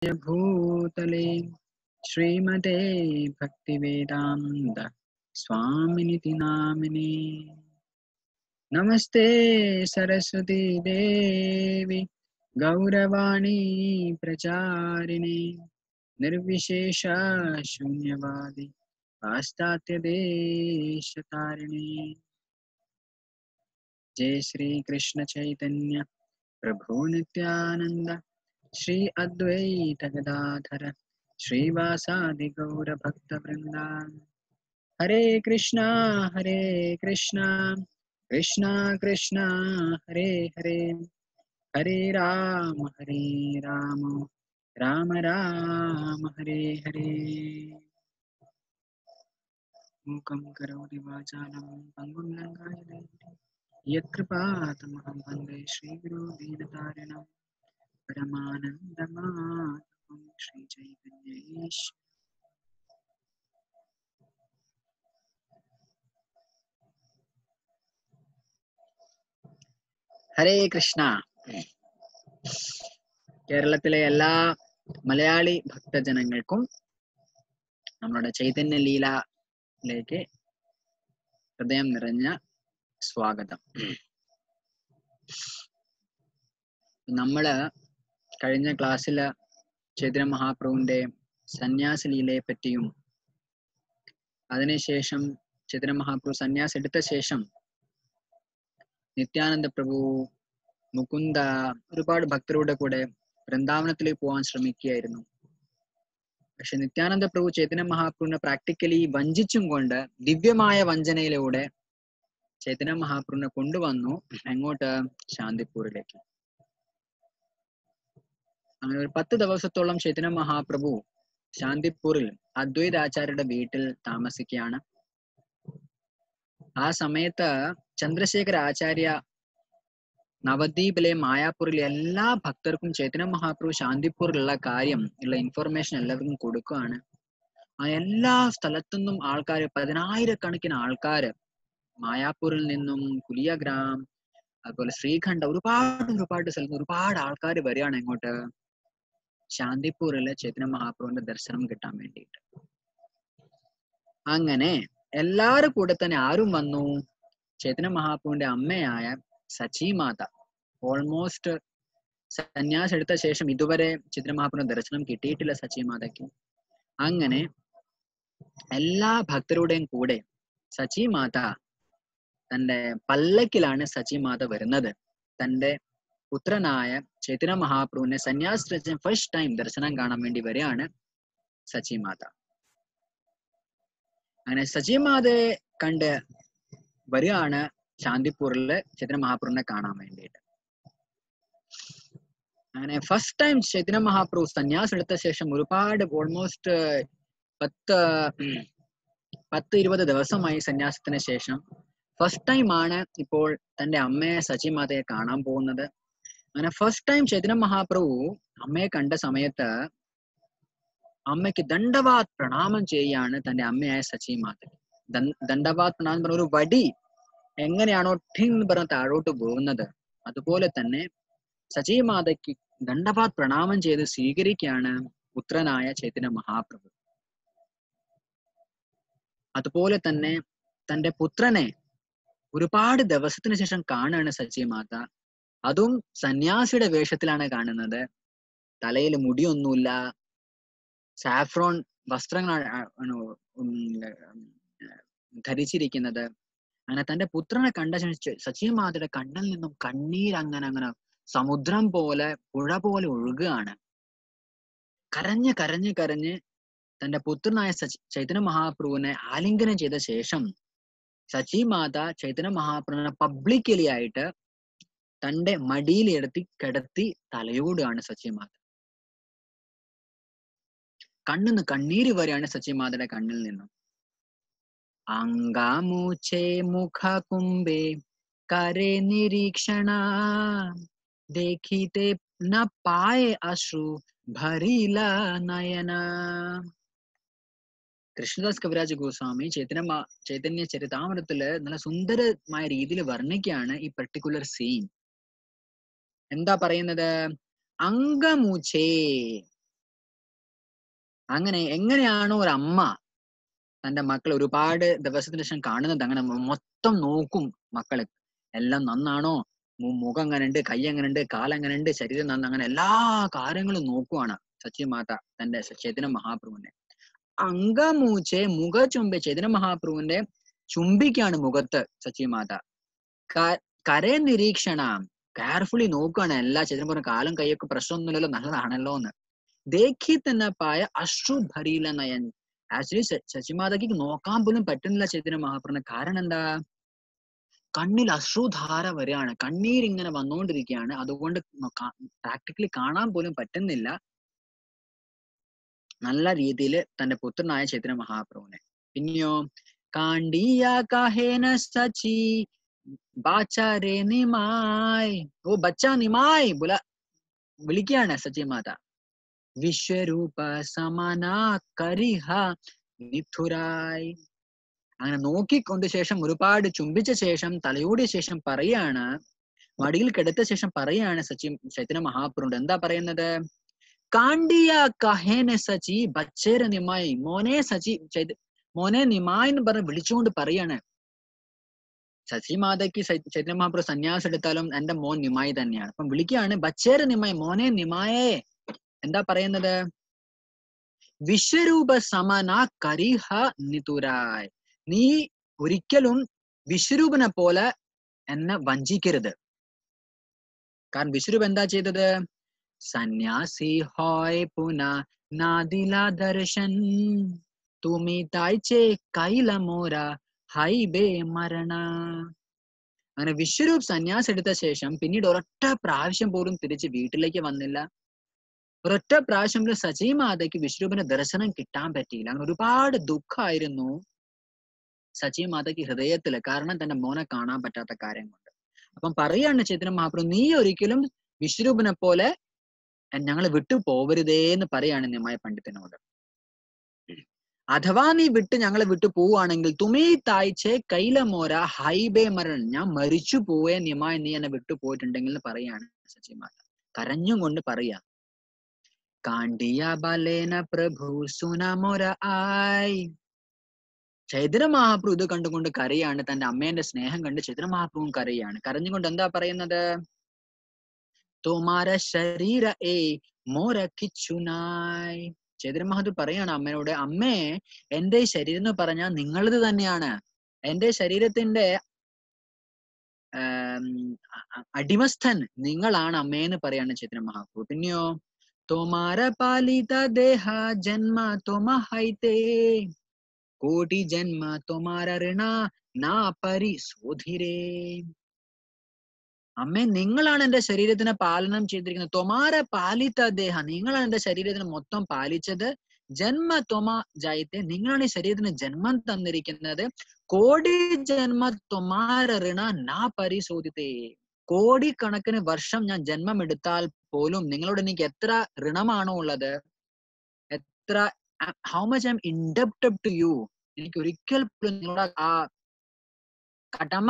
भूतले श्रीमते भक्तिवेदान्त स्वामिनिति नामिने नमस्ते सरस्वती देवी गौरवाणी प्रचारिणे निर्विशेष शून्यवादी पाश्चात्यदेशतारिणे जय श्री कृष्ण चैतन्य प्रभु नित्यानंद श्री अद्वैत गदाधर श्रीवासादि गौर भक्त वृंदा हरे कृष्णा हरे कृष्णा कृष्णा कृष्णा हरे हरे हरे राम हरे राम राम राम हरे हरे मूकं करोति वाचालं पङ्गुं लङ्घायते यत्कृपातमहं वन्दे श्रीगुरो दीनतारिणं परमानन्दमाधवं श्रीचैतन्येश ഹരേ കൃഷ്ണ കേരളത്തിലെ എല്ലാ മലയാളി ഭക്തജനങ്ങൾക്കും നമ്മുടെ ചൈതന്യ ലീലയിലേക്ക് ഹൃദയം നിറഞ്ഞ സ്വാഗതം നമ്മള് കഴിഞ്ഞ ക്ലാസ്സില് ചൈതന്യ മഹാപ്രഭുവിന്റെ സന്യാസ ലീലയെ പറ്റിയും അതിനുശേഷം ചൈതന്യ മഹാപ്രഭു സന്യാസം എടുത്ത ശേഷം നിത്യാനന്ദ പ്രഭു മുകുന്ദ ഒരുപാട് ഭക്തരുടെ കൂടെ വൃന്ദാവനത്തിലേക്ക് പോകാൻ ശ്രമിക്കുകയായിരുന്നു പക്ഷെ നിത്യാനന്ദ പ്രഭു ചൈതന്യ മഹാപ്രഭുവിനെ പ്രാക്ടിക്കലി വഞ്ചിച്ചും കൊണ്ട് ദിവ്യമായ വഞ്ചനയിലൂടെ ചൈതന്യ മഹാപ്രഭുവിനെ കൊണ്ടുവന്നു എങ്ങോട്ട് ശാന്തിപൂരിലേക്ക് അങ്ങനെ ഒരു പത്ത് ദിവസത്തോളം ചൈതന്യ മഹാപ്രഭു ശാന്തിപൂരിൽ അദ്വൈത ആചാര്യരുടെ വീട്ടിൽ താമസിക്കുകയാണ് ആ സമയത്ത് ചന്ദ്രശേഖര ആചാര്യ നവദ്വീപിലെ മായാപൂരിലെ എല്ലാ ഭക്തർക്കും ചൈതന്യ മഹാപ്രഭു ശാന്തിപൂരിലുള്ള കാര്യം ഉള്ള ഇൻഫർമേഷൻ എല്ലാവർക്കും കൊടുക്കുകയാണ് ആ എല്ലാ സ്ഥലത്തുനിന്നും ആൾക്കാർ പതിനായിരക്കണക്കിന് ആൾക്കാര് മായാപൂരിൽ നിന്നും കുലിയഗ്രാം അതുപോലെ ശ്രീഖണ്ഡ ഒരുപാട് ഒരുപാട് സ്ഥലത്ത് ഒരുപാട് ആൾക്കാർ വരികയാണ് ഇങ്ങോട്ട് ശാന്തിപൂരിലെ ചൈതന്യ മഹാപ്രഭുവിന്റെ ദർശനം കിട്ടാൻ വേണ്ടിയിട്ട് അങ്ങനെ എല്ലാവരും കൂടെ തന്നെ ആരും വന്നു ചൈതന്യ മഹാപ്രഭുവിന്റെ അമ്മയായ സച്ചിമാത ഓൾമോസ്റ്റ് സന്യാസം എടുത്ത ശേഷം ഇതുവരെ ചൈതന്യ മഹാപ്രഭുവിന്റെ ദർശനം കിട്ടിയിട്ടില്ല സച്ചിമാതയ്ക്ക് അങ്ങനെ എല്ലാ ഭക്തരുടെയും കൂടെ സച്ചിമാത തന്റെ പല്ലക്കിലാണ് സച്ചിമാത വരുന്നത് തന്റെ പുത്രനായ ചൈതന്യ മഹാപ്രഭുവിനെ സന്യാസ ഫസ്റ്റ് ടൈം ദർശനം കാണാൻ വേണ്ടി വരികയാണ് സച്ചിമാത അങ്ങനെ സച്ചിമാതയെ കണ്ട് വരികയാണ് ശാന്തിപൂരില് ചൈതന്യ മഹാപ്രഭുവിനെ കാണാൻ വേണ്ടിയിട്ട് അങ്ങനെ ഫസ്റ്റ് ടൈം ചൈതന്യ മഹാപ്രഭു സന്യാസം എടുത്ത ശേഷം ഒരുപാട് ഓൾമോസ്റ്റ് പത്ത് പത്ത് ഇരുപത് ദിവസമായി സന്യാസത്തിന് ശേഷം ഫസ്റ്റ് ടൈം ആണ് ഇപ്പോൾ തന്റെ അമ്മയെ സച്ചിമാതയെ കാണാൻ പോകുന്നത് അങ്ങനെ ഫസ്റ്റ് ടൈം ചൈതന്യ മഹാപ്രഭു അമ്മയെ കണ്ട സമയത്ത് അമ്മയ്ക്ക് ദണ്ഡവാത് പ്രണാമം ചെയ്യാണ് തന്റെ അമ്മയായ സച്ചിമാത ദണ്ഡവാത് പ്രണാമം പറഞ്ഞ ഒരു വടി എങ്ങനെയാണോ ഠിങ് എന്ന് പറഞ്ഞ താഴോട്ട് പോകുന്നത് അതുപോലെ തന്നെ സച്ചിമാതയ്ക്ക് ദണ്ഡവാത് പ്രണാമം ചെയ്ത് സ്വീകരിക്കുകയാണ് പുത്രനായ ചൈതന്യ മഹാപ്രഭു അതുപോലെ തന്നെ തന്റെ പുത്രനെ ഒരുപാട് ദിവസത്തിന് ശേഷം കാണുകയാണ് സച്ചിമാത അതും സന്യാസിയുടെ വേഷത്തിലാണ് കാണുന്നത് തലയിൽ മുടിയൊന്നുമില്ല സാഫ്രോൺ വസ്ത്രങ്ങളാണ് ധരിച്ചിരിക്കുന്നത് അങ്ങനെ തന്റെ പുത്രനെ കണ്ട സച്ചിമാതയുടെ കണ്ണിൽ നിന്നും കണ്ണീർ അങ്ങനെ അങ്ങനെ സമുദ്രം പോലെ പുഴ പോലെ ഒഴുകുകയാണ് കരഞ്ഞ് കരഞ്ഞ് കരഞ്ഞ് തന്റെ പുത്രനായ ചൈതന്യ മഹാപ്രഭുവിനെ ആലിംഗനം ചെയ്ത ശേഷം സച്ചിമാത ചൈതന്യ മഹാപ്രഭുവിനെ പബ്ലിക്കലി ആയിട്ട് തന്റെ മടിയിൽ എടുത്തി കിടത്തി തലയോടാണ് സച്ചിമാത കണ്ണിന്ന് കണ്ണീര് വരെയാണ് സച്ചിമാതയുടെ കണ്ണിൽ നിന്നും അങ്കാമൂച്ചേ മുഖ കുംബേ കരെ നിരീക്ഷണ देखिते न पाए अश्रु ഭരില നയന കൃഷ്ണദാസ് കവിരാജ് ഗോസ്വാമി ചൈതന്യ ചൈതന്യ ചരിതാമൃതത്തില് നല്ല സുന്ദരമായ രീതിയിൽ വർണ്ണിക്കുകയാണ് ഈ പെർട്ടിക്കുലർ സീൻ എന്താ പറയുന്നത് അങ്കമൂച്ചേ അങ്ങനെ എങ്ങനെയാണോ ഒരു അമ്മ തന്റെ മക്കളെ ഒരുപാട് ദിവസത്തിന് ശേഷം കാണുന്നത് അങ്ങനെ മൊത്തം നോക്കും മക്കളെ എല്ലാം നന്നാണോ മു- മുഖം എങ്ങനെയുണ്ട് കൈ എങ്ങനെയുണ്ട് കാലെങ്ങനെയുണ്ട് ശരീരം നന്ന അങ്ങനെ എല്ലാ കാര്യങ്ങളും നോക്കുവാണ് സച്ചി മാത തന്റെ ചൈതന്യ മഹാപ്രഭുവിനെ അങ്കമൂച്ചെ മുഖ ചുംബി ചൈതന്യ മഹാപ്രഭുവിന്റെ ചുംബിക്കാണ് മുഖത്ത് സച്ചി മാത ക- കരേ നിരീക്ഷണ കെയർഫുള്ളി നോക്കുകയാണ് എല്ലാ ചൈതന്യ പറഞ്ഞ കാലും കൈയൊക്കെ പ്രശ്നമൊന്നുമില്ലല്ലോ നല്ലതാണല്ലോ എന്ന് ദേഖി തന്നെ പായ അശ്രു ഭരീല നയൻ ആക്ച്വലി ശശിമാതയ്ക്ക് നോക്കാൻ പോലും പറ്റുന്നില്ല ചൈതന്യ മഹാപ്രഭുവിനെ കാരണം എന്താ കണ്ണിൽ അശ്രുധാര വരികയാണ് കണ്ണീരിങ്ങനെ വന്നുകൊണ്ടിരിക്കുകയാണ് അതുകൊണ്ട് പ്രാക്ടിക്കലി കാണാൻ പോലും പറ്റുന്നില്ല നല്ല രീതിയിൽ തന്റെ പുത്രനായ ചൈതന്യ മഹാപ്രഭുവിനെ പിന്നെയോ കാണ്ടിയ കഹേന സച്ചി ബാച്ചാരേ നിമായി ഓ ബച്ച നിമായി ബുല വിളിക്കുകയാണ് സച്ചി മാത വിശ്വരൂപ സമാന കരിഹ നിഥുരായി അങ്ങനെ നോക്കിക്കൊണ്ട് ശേഷം ഒരുപാട് ചുംബിച്ച ശേഷം തലയോടിയ ശേഷം പറയാണ് മടിയിൽ കിടത്ത ശേഷം പറയാണ് സച്ചി ചൈതന്യ മഹാപ്രഭുണ്ട് എന്താ പറയുന്നത് കാണ്ടിയ കഹേനെ സച്ചി ബച്ചേര നിമായി മോനെ സച്ചി ചൈത മോനെ നിമായി എന്ന് പറഞ്ഞ് വിളിച്ചുകൊണ്ട് പറയാണ് ശശി മാതയ്ക്ക് ചൈതന്യ മഹാപ്രഭു സന്യാസം എടുത്താലും എന്റെ മോൻ നിമായി തന്നെയാണ് അപ്പം വിളിക്കുകയാണ് ബച്ചേര നിമായി മോനെ നിമായേ എന്താ പറയുന്നത് വിശ്വരൂപ സമന കരിഹ നിതുരായ് നീ ഒരിക്കലും വിശ്വരൂപനെ പോലെ എന്നെ വഞ്ചിക്കരുത് കാരണം വിശ്വരൂപ എന്താ ചെയ്തത് സന്യാസി ഹോയ് പുന നാദില ദർശൻ തുമി തായ്ചേ കൈല മോര ഹൈബേ മരണ അങ്ങനെ വിശ്വരൂപ് സന്യാസം എടുത്ത ശേഷം പിന്നീട് ഒരൊറ്റ പ്രാവശ്യം പോലും തിരിച്ച് വീട്ടിലേക്ക് വന്നില്ല ഒരൊറ്റ പ്രാവശ്യം പോലും സജീ മാതയ്ക്ക് വിശ്വരൂപിന്റെ ദർശനം കിട്ടാൻ പറ്റിയില്ല അങ്ങനെ ഒരുപാട് ദുഃഖമായിരുന്നു സജീ മാതയ്ക്ക് ഹൃദയത്തില് കാരണം തന്റെ മോനെ കാണാൻ പറ്റാത്ത കാര്യം കൊണ്ട് അപ്പം പറയാണ് ചൈതന്യ മഹാപ്രഭു നീ ഒരിക്കലും വിശ്വരൂപനെ പോലെ ഞങ്ങൾ വിട്ടു പോവരുതേ എന്ന് പറയാണ് നിമായ പണ്ഡിതനോട് അഥവാ നീ വിട്ട് ഞങ്ങളെ വിട്ടു പോവുകയാണെങ്കിൽ തുമീ തായ്ച്ചെ കൈലമോര ഹൈബേ മരൺ ഞാൻ മരിച്ചു പോവേ നിമായ നീ എന്നെ വിട്ടു പോയിട്ടുണ്ടെങ്കിൽ എന്ന് പറയാണ് സച്ചിമാത കരഞ്ഞും കൊണ്ട് പറയാ കാണ്ടിയ ബലേന പ്രഭു സുനമൊര ആയി ചൈതന്യ മഹാപ്രഭു ഇത് കണ്ടുകൊണ്ട് കരയാണ് തന്റെ അമ്മേന്റെ സ്നേഹം കണ്ട് ചൈതന്യ മഹാപ്രഭുവും കരയാണ് കരഞ്ഞുകൊണ്ട് എന്താ പറയുന്നത് തോമാര ശരീര ഏ മോര കിച്ചുനായ് ചൈതന്യ മഹാപ്രഭു പറയാണ് അമ്മയോട് അമ്മേ എന്റെ ഈ ശരീരം എന്ന് പറഞ്ഞാൽ നിങ്ങളത് തന്നെയാണ് എന്റെ ശരീരത്തിന്റെ അടിമസ്ഥൻ നിങ്ങളാണ് അമ്മയെന്ന് പറയാണ് ചൈതന്യ മഹാപ്രഭു പിന്നെയോ തോമാര പാലിത ദേഹ ജന്മ തൊമഹൈതേ കോടി ജന്മ തൊമാര ഋണ നാ പരിശോധിരേ അമ്മേ നിങ്ങളാണ് എന്റെ ശരീരത്തിനെ പാലനം ചെയ്തിരിക്കുന്നത് തൊമാര പാലിത്ത ദേഹ നിങ്ങളാണ് എന്റെ ശരീരത്തിന് മൊത്തം പാലിച്ചത് ജന്മ തൊമ ജായത്തെ നിങ്ങളാണ് ഈ ശരീരത്തിന് ജന്മം തന്നിരിക്കുന്നത് കോടി ജന്മ തൊമാര ഋണ നാ പരിശോധിത്തേ കോടിക്കണക്കിന് വർഷം ഞാൻ ജന്മം എടുത്താൽ പോലും നിങ്ങളോട് എനിക്ക് എത്ര ഋണമാണോ ഉള്ളത് എത്ര how much I'm indebted to you എനിക്ക് ഒരിക്കൽ പോലും നിങ്ങളുടെ ആ കടമ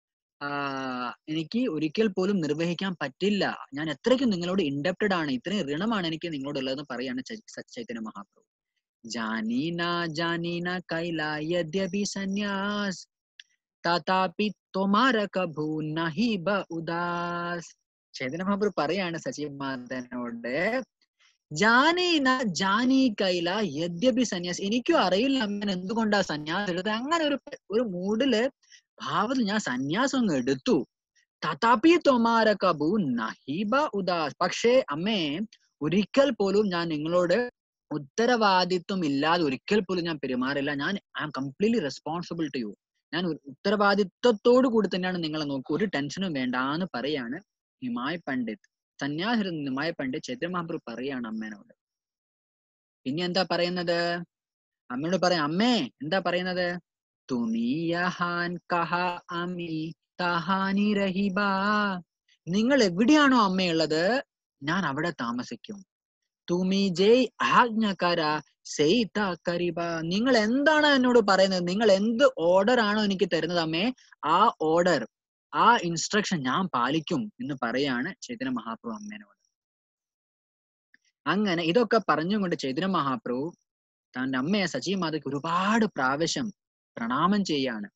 എനിക്ക് ഒരിക്കൽ പോലും നിർവഹിക്കാൻ പറ്റില്ല ഞാൻ എത്രയ്ക്കും നിങ്ങളോട് ഇൻഡപ്റ്റഡ് ആണ് ഇത്രയും ഋണമാണ് എനിക്ക് നിങ്ങളോട് ഉള്ളതെന്ന് പറയാണ് ചൈതന്യ മഹാപ്രഭു ജാനീന ജാനീന കൈല യദ്യപി സന്യാസ് തഥാപി തൊമാര കഭു നഹി ബ ഉദാസ് ചൈതന്യ മഹാപ്രഭു പറയാണ് സച്ചിമാതനോട് ജാനീന ജാനി കൈല യദ്യപി സന്യാസ് എനിക്കും അറിയില്ല അമ്മൻ എന്തുകൊണ്ടാ സന്യാസം എടുത്തത് അങ്ങനെ ഒരു ഒരു മൂഡില് ഭാവത്തിൽ ഞാൻ സന്യാസം അങ്ങ് എടുത്തു തഥാപി തൊമാര കബു നഹിബ ഉദാസ് പക്ഷേ അമ്മേ ഒരിക്കൽ പോലും ഞാൻ നിങ്ങളോട് ഉത്തരവാദിത്വം ഇല്ലാതെ ഒരിക്കൽ പോലും ഞാൻ പെരുമാറില്ല ഞാൻ I am completely responsible to you ഞാൻ ഉത്തരവാദിത്വത്തോടു കൂടി തന്നെയാണ് നിങ്ങളെ നോക്കുക ഒരു ടെൻഷനും വേണ്ടാന്ന് പറയാണ് ഹിമായ് പണ്ഡിറ്റ് സന്യാസി നിമായ പണ്ഡിറ്റ് ചൈത്ര മഹാപ്രഭു പറയാണ് അമ്മേനോട് പിന്നെ എന്താ പറയുന്നത് അമ്മയോട് പറയാം അമ്മേ എന്താ പറയുന്നത് തുമി യഹാൻ കഹ അമി തഹാനി രഹിബ നിങ്ങൾ എവിടെയാണോ അമ്മയുള്ളത് ഞാൻ അവിടെ താമസിക്കും തുമി ജയ് ആജ്ഞകര സെയ്ത കരിബ നിങ്ങൾ എന്താണ് എന്നോട് പറയുന്നത് നിങ്ങൾ എന്ത് ഓർഡർ ആണോ എനിക്ക് തരുന്നത് അമ്മേ ആ ഓർഡർ ആ ഇൻസ്ട്രക്ഷൻ ഞാൻ പാലിക്കും എന്ന് പറയാണ് ചൈതന്യ മഹാപ്രഭു അമ്മേനോട് അങ്ങനെ ഇതൊക്കെ പറഞ്ഞുകൊണ്ട് ചൈതന്യ മഹാപ്രഭു തന്റെ അമ്മയെ സജീവ് മാതയ്ക്ക് ഒരുപാട് പ്രാവശ്യം പ്രണാമം ചെയ്യാണ്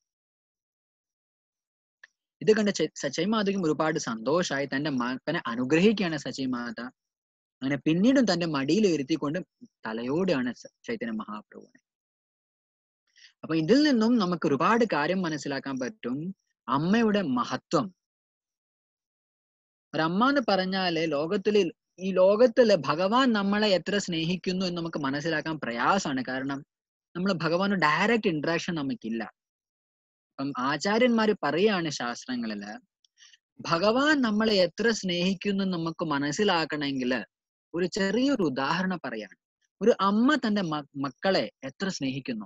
ഇത് കണ്ട സച്ചൈ മാതയ്ക്കും ഒരുപാട് സന്തോഷമായി തന്റെ മകനെ അനുഗ്രഹിക്കുകയാണ് സച്ചൈ മാത അങ്ങനെ പിന്നീടും തന്റെ മടിയിൽ ഇരുത്തിക്കൊണ്ട് തലയോടെയാണ് ചൈതന്യ മഹാപ്രഭുവിനെ അപ്പൊ ഇതിൽ നിന്നും നമുക്ക് ഒരുപാട് കാര്യം മനസ്സിലാക്കാൻ പറ്റും അമ്മയുടെ മഹത്വം ഒരമ്മ എന്ന് പറഞ്ഞാല് ലോകത്തില് ഈ ലോകത്തില് ഭഗവാൻ നമ്മളെ എത്ര സ്നേഹിക്കുന്നു എന്ന് നമുക്ക് മനസ്സിലാക്കാൻ പ്രയാസമാണ് കാരണം നമ്മൾ ഭഗവാന് ഡയറക്റ്റ് ഇന്ററാക്ഷൻ നമുക്കില്ല അപ്പം ആചാര്യന്മാര് പറയാണ് ശാസ്ത്രങ്ങളില് ഭഗവാൻ നമ്മളെ എത്ര സ്നേഹിക്കുന്നു എന്ന് നമുക്ക് മനസ്സിലാക്കണമെങ്കിൽ ഒരു ചെറിയൊരു ഉദാഹരണം പറയാണ് ഒരു അമ്മ തന്റെ മക്കളെ എത്ര സ്നേഹിക്കുന്നു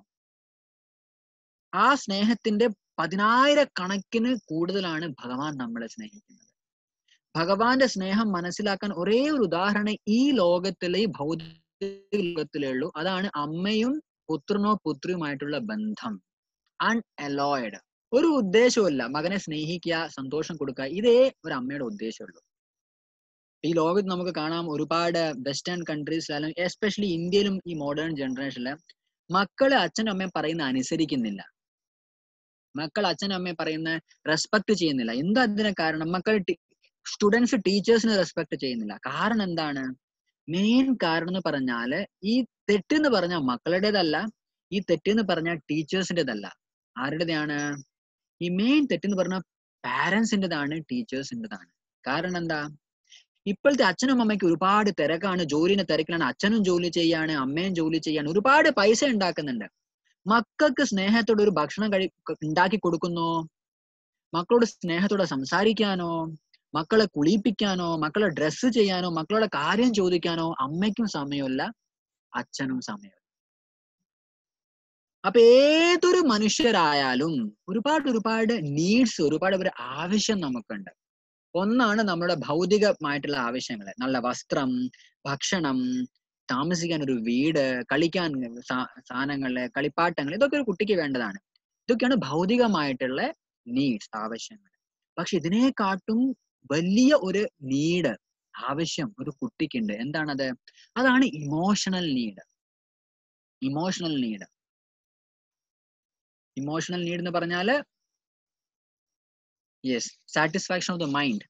ആ സ്നേഹത്തിന്റെ പതിനായിരക്കണക്കിന് കൂടുതലാണ് ഭഗവാൻ നമ്മളെ സ്നേഹിക്കുന്നത് ഭഗവാന്റെ സ്നേഹം മനസ്സിലാക്കാൻ ഒരേ ഒരു ഉദാഹരണം ഈ ലോകത്തിലെ ഈ ഭൗതിക ലോകത്തിലേ ഉള്ളൂ അതാണ് അമ്മയും പുത്രനോ പുത്രിയുമായിട്ടുള്ള ബന്ധം അൺഅലോയ്ഡ് ഒരു ഉദ്ദേശവുമില്ല മകനെ സ്നേഹിക്കുക സന്തോഷം കൊടുക്കുക ഇതേ ഒരു അമ്മയുടെ ഉദ്ദേശമുള്ളൂ ഈ ലോകത്ത് നമുക്ക് കാണാം ഒരുപാട് വെസ്റ്റേൺ കൺട്രീസിലും എസ്പെഷ്യലി ഇന്ത്യയിലും ഈ മോഡേൺ ജനറേഷനില് മക്കള് അച്ഛനും അമ്മയും പറയുന്ന അനുസരിക്കുന്നില്ല മക്കൾ അച്ഛനും അമ്മയും പറയുന്ന റെസ്പെക്ട് ചെയ്യുന്നില്ല എന്താ അതിന് കാരണം മക്കൾ സ്റ്റുഡൻസ് ടീച്ചേഴ്സിനെ റെസ്പെക്ട് ചെയ്യുന്നില്ല കാരണം എന്താണ് മെയിൻ കാരണം എന്ന് പറഞ്ഞാല് ഈ തെറ്റെന്ന് പറഞ്ഞാൽ മക്കളുടേതല്ല ഈ തെറ്റെന്ന് പറഞ്ഞാൽ ടീച്ചേഴ്സിൻ്റെതല്ല ആരുടേതാണ് ഈ മെയിൻ തെറ്റെന്ന് പറഞ്ഞാൽ പാരൻസിൻ്റെതാണ് ടീച്ചേഴ്സിൻ്റെതാണ് കാരണം എന്താ ഇപ്പോഴത്തെ അച്ഛനും അമ്മയ്ക്ക് ഒരുപാട് തിരക്കാണ് ജോലിന്റെ തിരക്കിലാണ് അച്ഛനും ജോലി ചെയ്യാണ് അമ്മയും ജോലി ചെയ്യാണ് ഒരുപാട് പൈസ ഉണ്ടാക്കുന്നുണ്ട് മക്കൾക്ക് സ്നേഹത്തോടെ ഒരു ഭക്ഷണം കഴി ഉണ്ടാക്കി കൊടുക്കുന്നോ മക്കളോട് സ്നേഹത്തോടെ സംസാരിക്കാനോ മക്കളെ കുളിപ്പിക്കാനോ മക്കളെ ഡ്രസ്സ് ചെയ്യാനോ മക്കളുടെ കാര്യം ചോദിക്കാനോ അമ്മയ്ക്കും സമയമില്ല അച്ഛനും സമയമില്ല അപ്പൊ ഏതൊരു മനുഷ്യരായാലും ഒരുപാട് ഒരുപാട് നീഡ്സ് ഒരുപാട് ഒരു ആവശ്യം നമുക്കുണ്ട് ഒന്നാണ് നമ്മുടെ ഭൗതികമായിട്ടുള്ള ആവശ്യങ്ങൾ നല്ല വസ്ത്രം ഭക്ഷണം താമസിക്കാൻ ഒരു വീട് കളിക്കാൻ സാധനങ്ങള് കളിപ്പാട്ടങ്ങൾ ഇതൊക്കെ ഒരു കുട്ടിക്ക് വേണ്ടതാണ് ഇതൊക്കെയാണ് ഭൗതികമായിട്ടുള്ള നീഡ്സ് ആവശ്യങ്ങൾ പക്ഷെ ഇതിനെക്കാട്ടും വലിയ ഒരു നീഡ് ആവശ്യം ഒരു കുട്ടിക്കുണ്ട് എന്താണത് അതാണ് emotional need emotional need emotional need എന്ന് പറഞ്ഞാല് yes satisfaction of the mind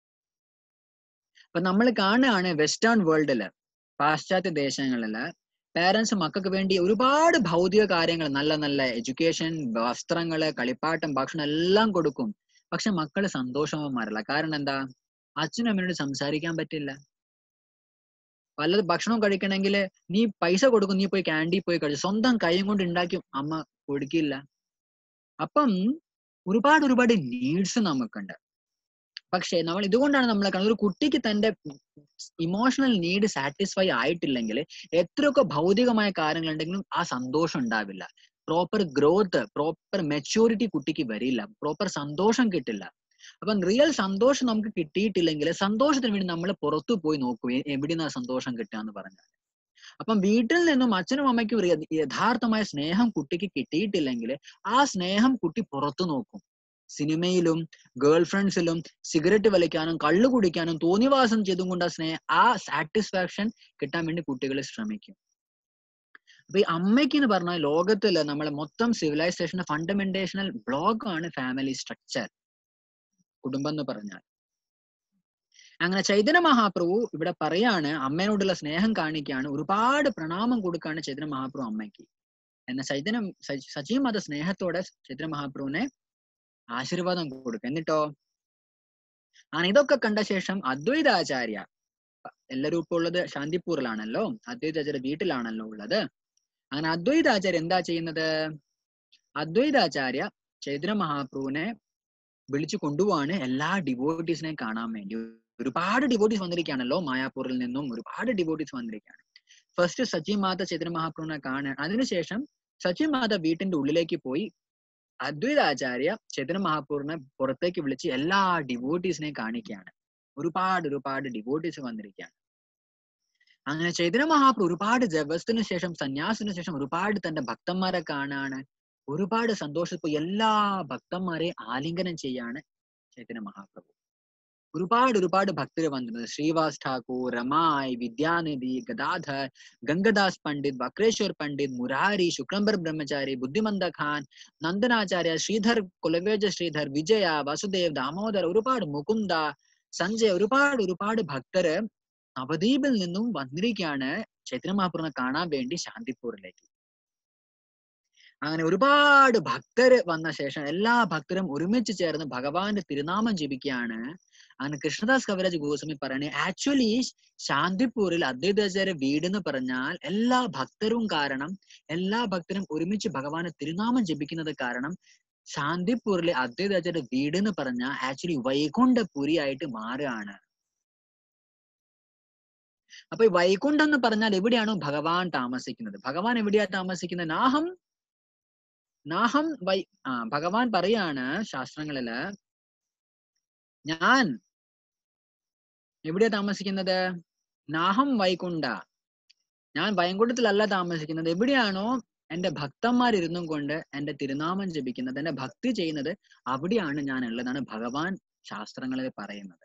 അപ്പൊ നമ്മൾ കാണുകയാണ് വെസ്റ്റേൺ വേൾഡില് പാശ്ചാത്യ ദേശങ്ങളില് പേരൻസ് മക്കൾക്ക് വേണ്ടി ഒരുപാട് ഭൗതിക കാര്യങ്ങൾ നല്ല നല്ല എഡ്യൂക്കേഷൻ വസ്ത്രങ്ങള് കളിപ്പാട്ടം ഭക്ഷണം എല്ലാം കൊടുക്കും പക്ഷെ മക്കള് സന്തോഷമാരില്ല കാരണം എന്താ അച്ഛനും അമ്മയോട് സംസാരിക്കാൻ പറ്റില്ല പല ഭക്ഷണം കഴിക്കണമെങ്കിൽ നീ പൈസ കൊടുക്കും നീ പോയി ക്യാൻഡി പോയി കഴിച്ചു സ്വന്തം കൈയും കൊണ്ട് ഉണ്ടാക്കി അമ്മ കൊടുക്കില്ല അപ്പം ഒരുപാട് ഒരുപാട് നീഡ്സ് നമുക്കുണ്ട് പക്ഷെ നമ്മൾ ഇതുകൊണ്ടാണ് നമ്മൾ കാണുന്നത് ഒരു കുട്ടിക്ക് തന്റെ ഇമോഷണൽ നീഡ് സാറ്റിസ്ഫൈ ആയിട്ടില്ലെങ്കിൽ എത്രയൊക്കെ ഭൗതികമായ കാര്യങ്ങൾ ഉണ്ടെങ്കിലും ആ സന്തോഷം ഉണ്ടാവില്ല പ്രോപ്പർ ഗ്രോത്ത് പ്രോപ്പർ മെച്യൂരിറ്റി കുട്ടിക്ക് വരില്ല പ്രോപ്പർ സന്തോഷം കിട്ടില്ല അപ്പം റിയൽ സന്തോഷം നമുക്ക് കിട്ടിയിട്ടില്ലെങ്കിൽ സന്തോഷത്തിന് വേണ്ടി നമ്മൾ പുറത്തു പോയി നോക്കും എവിടുന്ന സന്തോഷം കിട്ടുക എന്ന് പറഞ്ഞാൽ അപ്പം വീട്ടിൽ നിന്നും അച്ഛനും അമ്മയ്ക്കും യഥാർത്ഥമായ സ്നേഹം കുട്ടിക്ക് കിട്ടിയിട്ടില്ലെങ്കിൽ ആ സ്നേഹം കുട്ടി പുറത്തു നോക്കും സിനിമയിലും ഗേൾ ഫ്രണ്ട്സിലും സിഗരറ്റ് വലിക്കാനും കള്ളു കുടിക്കാനും തോന്നിവാസം ചെയ്തും കൊണ്ട് ആ സ്നേഹ ആ സാറ്റിസ്ഫാക്ഷൻ കിട്ടാൻ വേണ്ടി കുട്ടികൾ ശ്രമിക്കും അപ്പൊ ഈ അമ്മയ്ക്ക് എന്ന് പറഞ്ഞാൽ ലോകത്തില് നമ്മളെ മൊത്തം സിവിലൈസേഷന്റെ ഫണ്ടമെന്റേഷണൽ ബ്ലോക്ക് ആണ് ഫാമിലി സ്ട്രക്ചർ കുടുംബം എന്ന് പറഞ്ഞാൽ അങ്ങനെ ചൈതന്യ മഹാപ്രഭു ഇവിടെ പറയാണ് അമ്മയോടുള്ള സ്നേഹം കാണിക്കുകയാണ് ഒരുപാട് പ്രണാമം കൊടുക്കാണ് ചൈതന്യ മഹാപ്രഭു അമ്മയ്ക്ക് എന്ന ചൈതന്യ സജീവ മത സ്നേഹത്തോടെ ചൈതന്യ മഹാപ്രഭുവിനെ ആശീർവാദം കൊടുക്കുക എന്നിട്ടോ ആണ് ഇതൊക്കെ കണ്ട ശേഷം അദ്വൈതാചാര്യ എല്ലാവരും ഇപ്പോൾ ഉള്ളത് ശാന്തിപൂറിലാണല്ലോ അദ്വൈതാചാര്യ വീട്ടിലാണല്ലോ ഉള്ളത് അങ്ങനെ അദ്വൈതാചാര്യ എന്താ ചെയ്യുന്നത് അദ്വൈതാചാര്യ ചൈതന്യ മഹാപ്രഭുവിനെ വിളിച്ചു കൊണ്ടുപോവാണ് എല്ലാ ഡിവോട്ടീസിനെയും കാണാൻ വേണ്ടി ഒരുപാട് ഡിവോട്ടീസ് വന്നിരിക്കുകയാണല്ലോ മായാപൂരിൽ നിന്നും ഒരുപാട് ഡിവോട്ടീസ് വന്നിരിക്കുകയാണ് ഫസ്റ്റ് സച്ചിൻ മാത ചൈതന്യ മഹാപ്രഭുവിനെ കാണാൻ അതിനുശേഷം സച്ചിൻ മാത വീട്ടിന്റെ ഉള്ളിലേക്ക് പോയി അദ്വൈതാചാര്യ ചൈതന്യ മഹാപൂറിനെ പുറത്തേക്ക് വിളിച്ച് എല്ലാ ഡിവോട്ടീസിനെയും കാണിക്കുകയാണ് ഒരുപാട് ഒരുപാട് ഡിവോട്ടീസ് വന്നിരിക്കുകയാണ് അങ്ങനെ ചൈതന്യ മഹാപ്രഭു ഒരുപാട് ജപത്തിന് ശേഷം സന്യാസത്തിന് ശേഷം ഒരുപാട് തന്റെ ഭക്തന്മാരെ കാണാണ് ഒരുപാട് സന്തോഷപ്പോ എല്ലാ ഭക്തന്മാരെ ആലിംഗനം ചെയ്യാണ് ചൈതന്യ മഹാപ്രഭു ഒരുപാട് ഒരുപാട് ഭക്തർ വന്നിരുന്നത് ശ്രീവാസ് ഠാക്കൂർ രമായി വിദ്യാനിധി ഗദാധർ ഗംഗദാസ് പണ്ഡിറ്റ് വക്രേശ്വർ പണ്ഡിറ്റ് മുരാരി ശുക്ലംബർ ബ്രഹ്മചാരി ബുദ്ധിമന്ത ഖാൻ നന്ദനാചാര്യ ശ്രീധർ കുലവേജ ശ്രീധർ വിജയ വസുദേവ് ദാമോദർ ഒരുപാട് മുകുന്ദ സഞ്ജയ് ഒരുപാട് ഒരുപാട് ഭക്തര് നവദ്വീപിൽ നിന്നും വന്നിരിക്കുകയാണ് ചൈത്രമഹാപൂർണ കാണാൻ വേണ്ടി ശാന്തിപൂരിലേക്ക് അങ്ങനെ ഒരുപാട് ഭക്തര് വന്ന ശേഷം എല്ലാ ഭക്തരും ഒരുമിച്ച് ചേർന്ന് ഭഗവാന്റെ തിരുനാമം ജപിക്കുകയാണ് അങ്ങനെ കൃഷ്ണദാസ് കവിരാജ് ഗോസ്വാമി പറയണേ ആക്ച്വലി ശാന്തിപൂരിൽ അദ്വൈതാചാര്യ വീട് എന്ന് പറഞ്ഞാൽ എല്ലാ ഭക്തരും കാരണം എല്ലാ ഭക്തരും ഒരുമിച്ച് ഭഗവാന്റെ തിരുനാമം ജപിക്കുന്നത് കാരണം ശാന്തിപൂരിലെ അദ്വൈതാചാര്യ വീട് എന്ന് പറഞ്ഞാൽ ആക്ച്വലി വൈകുണ്ഠപുരി ആയിട്ട് മാറുകയാണ് അപ്പൊ ഈ വൈകുണ്ഠം എന്ന് പറഞ്ഞാൽ എവിടെയാണോ ഭഗവാൻ താമസിക്കുന്നത് ഭഗവാൻ എവിടെയാ താമസിക്കുന്നത് നാഹം നാഹം വൈ ആ ഭഗവാൻ പറയാണ് ശാസ്ത്രങ്ങളില് ഞാൻ എവിടെയാ താമസിക്കുന്നത് നാഹം വൈകുണ്ഠ ഞാൻ വൈകുണ്ഠത്തിലല്ല താമസിക്കുന്നത് എവിടെയാണോ എന്റെ ഭക്തന്മാരിരുന്നും കൊണ്ട് എന്റെ തിരുനാമം ജപിക്കുന്നത് എന്റെ ഭക്തി ചെയ്യുന്നത് അവിടെയാണ് ഞാൻ ഉള്ളതാണ് ഭഗവാൻ ശാസ്ത്രങ്ങളിൽ പറയുന്നത്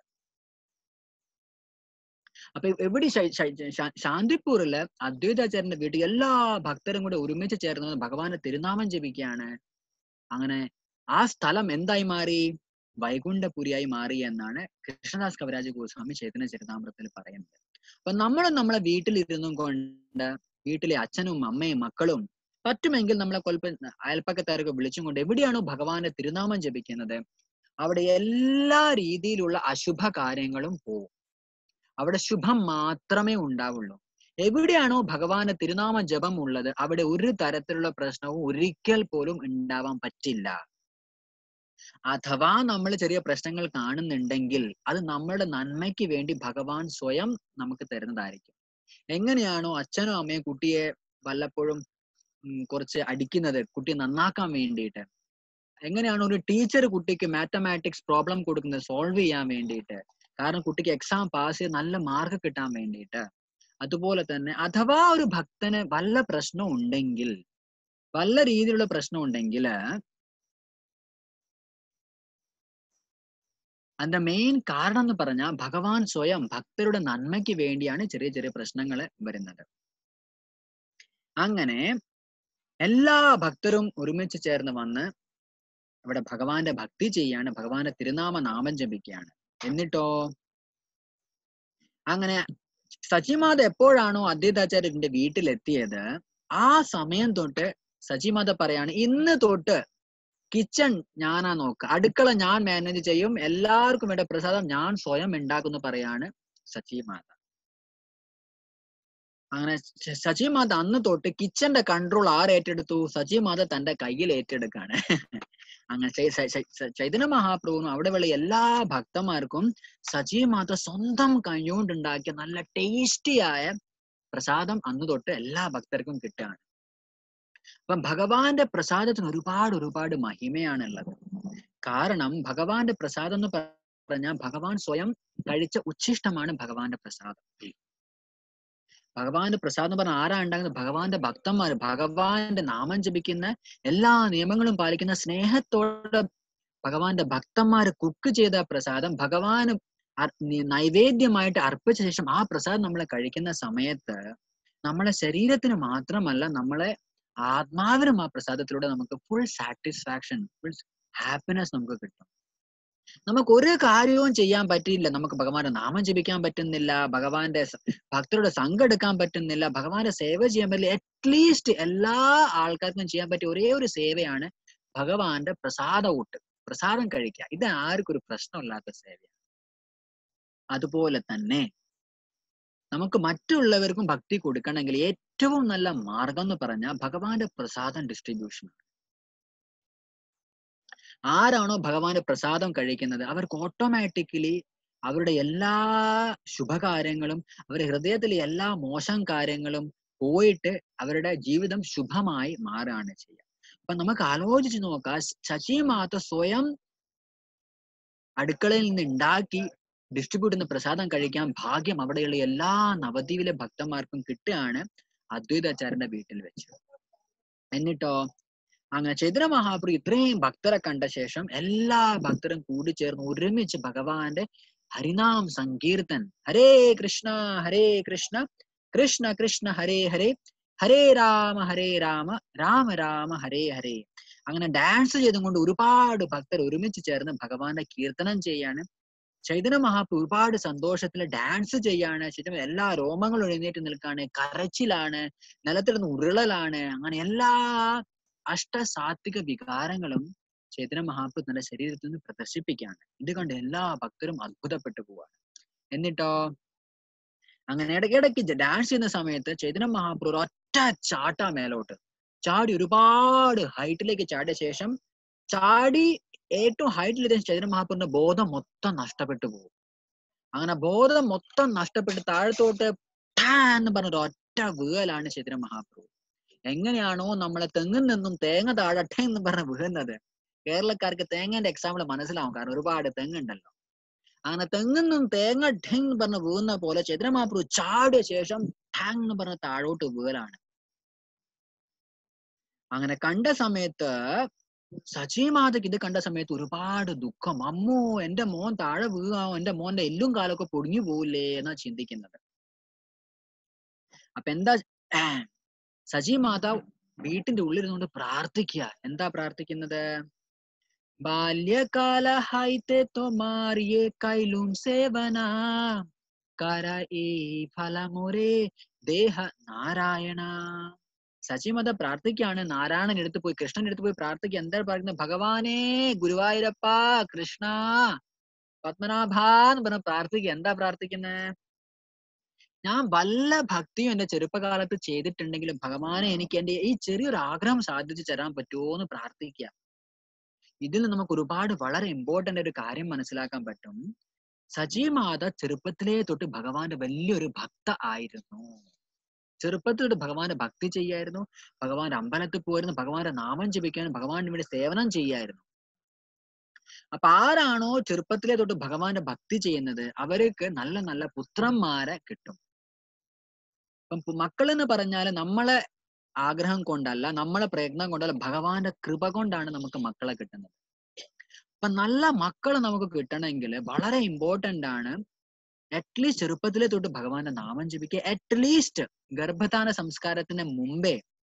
അപ്പൊ എവിടെ ശ- ശ- ശ- ശാന്തിപൂരില് അദ്വൈതാചാര്യന്റെ വീട്ടിൽ എല്ലാ ഭക്തരും കൂടെ ഒരുമിച്ച് ചേർന്ന് ഭഗവാന്റെ തിരുനാമം ജപിക്കുകയാണ് അങ്ങനെ ആ സ്ഥലം എന്തായി മാറി വൈകുണ്ഠപുരിയായി മാറി എന്നാണ് കൃഷ്ണദാസ് കവിരാജ് ഗോസ്വാമി ചൈതന്യ ചരിതാമൃതത്തിൽ പറയുന്നത് അപ്പൊ നമ്മളും നമ്മളെ വീട്ടിലിരുന്നും കൊണ്ട് വീട്ടിലെ അച്ഛനും അമ്മയും മക്കളും പറ്റുമെങ്കിൽ നമ്മളെ കൊൽപ്പ അയൽപ്പക്കക്കാരൊക്കെ വിളിച്ചും കൊണ്ട് എവിടെയാണോ ഭഗവാന്റെ തിരുനാമം ജപിക്കുന്നത് അവിടെ എല്ലാ രീതിയിലുള്ള അശുഭ കാര്യങ്ങളും പോവും അവിടെ ശുഭം മാത്രമേ ഉണ്ടാവുള്ളൂ എവിടെയാണോ ഭഗവാന്റെ തിരുനാമ ജപം ഉള്ളത് അവിടെ ഒരു തരത്തിലുള്ള പ്രശ്നവും ഒരിക്കൽ പോലും ഉണ്ടാവാൻ പറ്റില്ല അഥവാ നമ്മൾ ചെറിയ പ്രശ്നങ്ങൾ കാണുന്നുണ്ടെങ്കിൽ അത് നമ്മളുടെ നന്മയ്ക്ക് വേണ്ടി ഭഗവാൻ സ്വയം നമുക്ക് തരുന്നതായിരിക്കും എങ്ങനെയാണോ അച്ഛനോ അമ്മയോ കുട്ടിയെ വല്ലപ്പോഴും ഉം, കുറച്ച് അടിക്കുന്നത് കുട്ടിയെ നന്നാക്കാൻ വേണ്ടിയിട്ട് എങ്ങനെയാണോ ഒരു ടീച്ചർ കുട്ടിക്ക് മാത്തമാറ്റിക്സ് പ്രോബ്ലം കൊടുക്കുന്നത് സോൾവ് ചെയ്യാൻ വേണ്ടിയിട്ട് കാരണം കുട്ടിക്ക് എക്സാം പാസ് ചെയ്ത് നല്ല മാർക്ക് കിട്ടാൻ വേണ്ടിയിട്ട് അതുപോലെ തന്നെ അഥവാ ഒരു ഭക്തന് വല്ല പ്രശ്നം ഉണ്ടെങ്കിൽ വല്ല രീതിയിലുള്ള പ്രശ്നം ഉണ്ടെങ്കിൽ അതിന്റെ മെയിൻ കാരണം എന്ന് പറഞ്ഞാൽ ഭഗവാൻ സ്വയം ഭക്തരുടെ നന്മയ്ക്ക് വേണ്ടിയാണ് ചെറിയ ചെറിയ പ്രശ്നങ്ങൾ വരുന്നത് അങ്ങനെ എല്ലാ ഭക്തരും ഒരുമിച്ച് ചേർന്ന് വന്ന് ഇവിടെ ഭഗവാന്റെ ഭക്തി ചെയ്യാണ് ഭഗവാന്റെ തിരുനാമ നാമം ജപിക്കുകയാണ് എന്നിട്ടോ അങ്ങനെ സച്ചിമാത എപ്പോഴാണോ അദ്വൈതാചാര്യന്റെ വീട്ടിലെത്തിയത് ആ സമയം തൊട്ട് സച്ചിമാത പറയാണ് ഇന്ന് തൊട്ട് കിച്ചൺ ഞാനാ നോക്ക അടുക്കള ഞാൻ മാനേജ് ചെയ്യും എല്ലാവർക്കും വേണ്ട പ്രസാദം ഞാൻ സ്വയം ഉണ്ടാക്കുന്നു പറയാണ് സച്ചിമാത അങ്ങനെ ശ- സച്ചിമാത അന്ന് തൊട്ട് കിച്ചന്റെ കൺട്രോൾ ആര് ഏറ്റെടുത്തു സച്ചിമാത തന്റെ കയ്യിൽ ഏറ്റെടുക്കാണ് അങ്ങനെ ചൈ- ചൈ- ചൈ- ചൈ- ചൈതന്യ മഹാപ്രഭുവും അവിടെയുള്ള എല്ലാ ഭക്തന്മാർക്കും സജീവമാത സ്വന്തം കൈകൊണ്ടുണ്ടാക്കിയ നല്ല ടേസ്റ്റിയായ പ്രസാദം അന്ന് തൊട്ട് എല്ലാ ഭക്തർക്കും കിട്ടുകയാണ് അപ്പം ഭഗവാന്റെ പ്രസാദത്തിന് ഒരുപാട് ഒരുപാട് മഹിമയാണുള്ളത് കാരണം ഭഗവാന്റെ പ്രസാദം എന്ന് പറഞ്ഞാൽ ഭഗവാൻ സ്വയം കഴിച്ച ഉച്ഛിഷ്ടമാണ് ഭഗവാന്റെ പ്രസാദം ഭഗവാന്റെ പ്രസാദം എന്ന് പറഞ്ഞാൽ ആരാ ഉണ്ടാകുന്നത് ഭഗവാന്റെ ഭക്തന്മാർ ഭഗവാന്റെ നാമം ജപിക്കുന്ന എല്ലാ നിയമങ്ങളും പാലിക്കുന്ന സ്നേഹത്തോടെ ഭഗവാന്റെ ഭക്തന്മാര് കുക്ക് ചെയ്ത പ്രസാദം ഭഗവാന് അർ- നി- നൈവേദ്യമായിട്ട് അർപ്പിച്ച ശേഷം ആ പ്രസാദം നമ്മൾ കഴിക്കുന്ന സമയത്ത് നമ്മളെ ശരീരത്തിന് മാത്രമല്ല നമ്മളെ ആത്മാവിനും ആ പ്രസാദത്തിലൂടെ നമുക്ക് ഫുൾ സാറ്റിസ്ഫാക്ഷൻ ഫുൾ ഹാപ്പിനെസ് നമുക്ക് കിട്ടും നമുക്ക് ഒരു കാര്യവും ചെയ്യാൻ പറ്റിയില്ല നമുക്ക് ഭഗവാന്റെ നാമം ജപിക്കാൻ പറ്റുന്നില്ല ഭഗവാന്റെ സ- ഭക്തരുടെ സംഘം എടുക്കാൻ പറ്റുന്നില്ല ഭഗവാന്റെ സേവ ചെയ്യാൻ പറ്റില്ല അറ്റ്ലീസ്റ്റ് എല്ലാ ആൾക്കാർക്കും ചെയ്യാൻ പറ്റിയ ഒരേ ഒരു സേവയാണ് ഭഗവാന്റെ പ്രസാദ ഊട്ട് പ്രസാദം കഴിക്കുക ഇത് ആർക്കും ഒരു പ്രശ്നമില്ലാത്ത സേവയാണ് അതുപോലെ തന്നെ നമുക്ക് മറ്റുള്ളവർക്കും ഭക്തി കൊടുക്കണമെങ്കിൽ ഏറ്റവും നല്ല മാർഗം എന്ന് പറഞ്ഞാൽ ഭഗവാന്റെ പ്രസാദം ഡിസ്ട്രിബ്യൂഷൻ ആരാണോ ഭഗവാന്റെ പ്രസാദം കഴിക്കുന്നത് അവർക്ക് ഓട്ടോമാറ്റിക്കലി അവരുടെ എല്ലാ ശുഭകാര്യങ്ങളും അവരുടെ ഹൃദയത്തിലെ എല്ലാ മോശം കാര്യങ്ങളും പോയിട്ട് അവരുടെ ജീവിതം ശുഭമായി മാറുകയാണ് ചെയ്യുക അപ്പൊ നമുക്ക് ആലോചിച്ച് നോക്കാം ശശിമാത സ്വയം അടുക്കളയിൽ നിന്ന് ഉണ്ടാക്കി ഡിസ്ട്രിബ്യൂട്ട് ചെയ്യുന്ന പ്രസാദം കഴിക്കാൻ ഭാഗ്യം അവിടെയുള്ള എല്ലാ നവദ്വീപിലെ ഭക്തന്മാർക്കും കിട്ടുകയാണ് അദ്വൈതാചാര്യന്റെ വീട്ടിൽ വെച്ച് എന്നിട്ടോ അങ്ങനെ ചൈതന്യ മഹാപ്രഭു ഇത്രയും ഭക്തരെ കണ്ട ശേഷം എല്ലാ ഭക്തരും കൂടി ചേർന്ന് ഒരുമിച്ച് ഭഗവാന്റെ ഹരിനാം സങ്കീർത്തൻ ഹരേ കൃഷ്ണ ഹരേ കൃഷ്ണ കൃഷ്ണ കൃഷ്ണ ഹരേ ഹരേ ഹരേ രാമ ഹരേ രാമ രാമ രാമ ഹരേ ഹരേ അങ്ങനെ ഡാൻസ് ചെയ്തും കൊണ്ട് ഒരുപാട് ഭക്തർ ഒരുമിച്ച് ചേർന്ന് ഭഗവാന്റെ കീർത്തനം ചെയ്യാണ് ചൈതന്യ മഹാപ്രഭു ഒരുപാട് സന്തോഷത്തിൽ ഡാൻസ് ചെയ്യാണ് ചൈതന്യ എല്ലാ രോമങ്ങളും എഴുന്നേറ്റ് നിൽക്കാണ് കരച്ചിലാണ് നിലത്തിരുന്ന് ഉരുളലാണ് അങ്ങനെ എല്ലാ അഷ്ടസാത്വിക വികാരങ്ങളും ചൈതന്യ മഹാപ്രഭു തന്റെ ശരീരത്തിൽ നിന്ന് പ്രദർശിപ്പിക്കുകയാണ് ഇത് കണ്ട് എല്ലാ ഭക്തരും അത്ഭുതപ്പെട്ടു പോവാണ് എന്നിട്ടോ അങ്ങനെ ഇടയ്ക്കിടയ്ക്ക് ഡാൻസ് ചെയ്യുന്ന സമയത്ത് ചൈതന്യ മഹാപ്രഭു ഒറ്റ ചാട്ടാ മേലോട്ട് ചാടി ഒരുപാട് ഹൈറ്റിലേക്ക് ചാടിയ ശേഷം ചാടി ഏറ്റവും ഹൈറ്റിൽ എത്തിയ ചൈതന്യ മഹാപ്രഭുവിന്റെ ബോധം മൊത്തം നഷ്ടപ്പെട്ടു പോകും അങ്ങനെ ബോധം മൊത്തം നഷ്ടപ്പെട്ട് താഴത്തോട്ട് ഠാ എന്ന് പറഞ്ഞ ഒരു ഒറ്റ വീഴലാണ് ചൈതന്യ മഹാപ്രഭു എങ്ങനെയാണോ നമ്മളെ തെങ്ങിൽ നിന്നും തേങ്ങ താഴട്ടെ എന്ന് പറഞ്ഞ് വീഴുന്നത് കേരളക്കാർക്ക് തേങ്ങന്റെ എക്സാമ്പിൾ മനസ്സിലാവും കാരണം ഒരുപാട് തെങ്ങുണ്ടല്ലോ അങ്ങനെ തെങ്ങിൽ നിന്നും തേങ്ങ ഠെങ് എന്ന് പറഞ്ഞ് വീഴുന്ന പോലെ ചൈതന്യ മഹാപ്രഭു ചാടിയ ശേഷം ഠാങ് എന്ന് പറഞ്ഞ് താഴോട്ട് വീഴലാണ് അങ്ങനെ കണ്ട സമയത്ത് സജീമാതക്ക് ഇത് കണ്ട സമയത്ത് ഒരുപാട് ദുഃഖം അമ്മോ എന്റെ മോൻ താഴെ വീഴാമോ എന്റെ മോന്റെ എല്ലും കാലൊക്കെ പൊടിഞ്ഞു പോവില്ലേ എന്നാ ചിന്തിക്കുന്നത് അപ്പൊ എന്താ സജീമാത വീട്ടിന്റെ ഉള്ളിരുന്നുകൊണ്ട് പ്രാർത്ഥിക്കുക എന്താ പ്രാർത്ഥിക്കുന്നത് ബാല്യകാല ഹൈത്തെ തൊമാറിയെ കൈലും സേവന കര ഈ ഫലമുരേ ദേഹ നാരായണ സച്ചിമത പ്രാർത്ഥിക്കുകയാണ് നാരായണൻ എടുത്ത് പോയി കൃഷ്ണൻ എടുത്ത് പോയി പ്രാർത്ഥിക്കുക എന്താ പറയുന്നത് ഭഗവാനേ ഗുരുവായൂരപ്പ കൃഷ്ണ പത്മനാഭ എന്ന് പറഞ്ഞ് പ്രാർത്ഥിക്കുക എന്താ പ്രാർത്ഥിക്കുന്നത് ഞാൻ വല്ല ഭക്തിയും എന്റെ ചെറുപ്പകാലത്ത് ചെയ്തിട്ടുണ്ടെങ്കിലും ഭഗവാനെ എനിക്ക് എന്റെ ഈ ചെറിയൊരു ആഗ്രഹം സാധിച്ചു തരാൻ പറ്റുമോ എന്ന് പ്രാർത്ഥിക്കുക ഇതിൽ നമുക്ക് ഒരുപാട് വളരെ ഇമ്പോർട്ടന്റ് ഒരു കാര്യം മനസ്സിലാക്കാൻ പറ്റും സജീമാത ചെറുപ്പത്തിലേ തൊട്ട് ഭഗവാന്റെ വലിയൊരു ഭക്ത ആയിരുന്നു ചെറുപ്പത്തിൽ തൊട്ട് ഭഗവാന്റെ ഭക്തി ചെയ്യായിരുന്നു ഭഗവാന്റെ അമ്പലത്തിൽ പോയിരുന്നു ഭഗവാന്റെ നാമം ജപിക്കാനും ഭഗവാന് വേണ്ടി സേവനം ചെയ്യായിരുന്നു അപ്പൊ ആരാണോ ചെറുപ്പത്തിലെ തൊട്ട് ഭഗവാന്റെ ഭക്തി ചെയ്യുന്നത് അവർക്ക് നല്ല നല്ല പുത്രന്മാരെ കിട്ടും ഇപ്പം മക്കൾ എന്ന് പറഞ്ഞാൽ നമ്മളെ ആഗ്രഹം കൊണ്ടല്ല നമ്മളെ പ്രയത്നം കൊണ്ടല്ല ഭഗവാന്റെ കൃപ കൊണ്ടാണ് നമുക്ക് മക്കളെ കിട്ടുന്നത് അപ്പൊ നല്ല മക്കൾ നമുക്ക് കിട്ടണമെങ്കിൽ വളരെ ഇമ്പോർട്ടന്റ് ആണ് അറ്റ്ലീസ്റ്റ് ചെറുപ്പത്തിലെ തൊട്ട് ഭഗവാന്റെ നാമം ജപിക്കുക അറ്റ്ലീസ്റ്റ് ഗർഭധാന സംസ്കാരത്തിന് മുമ്പേ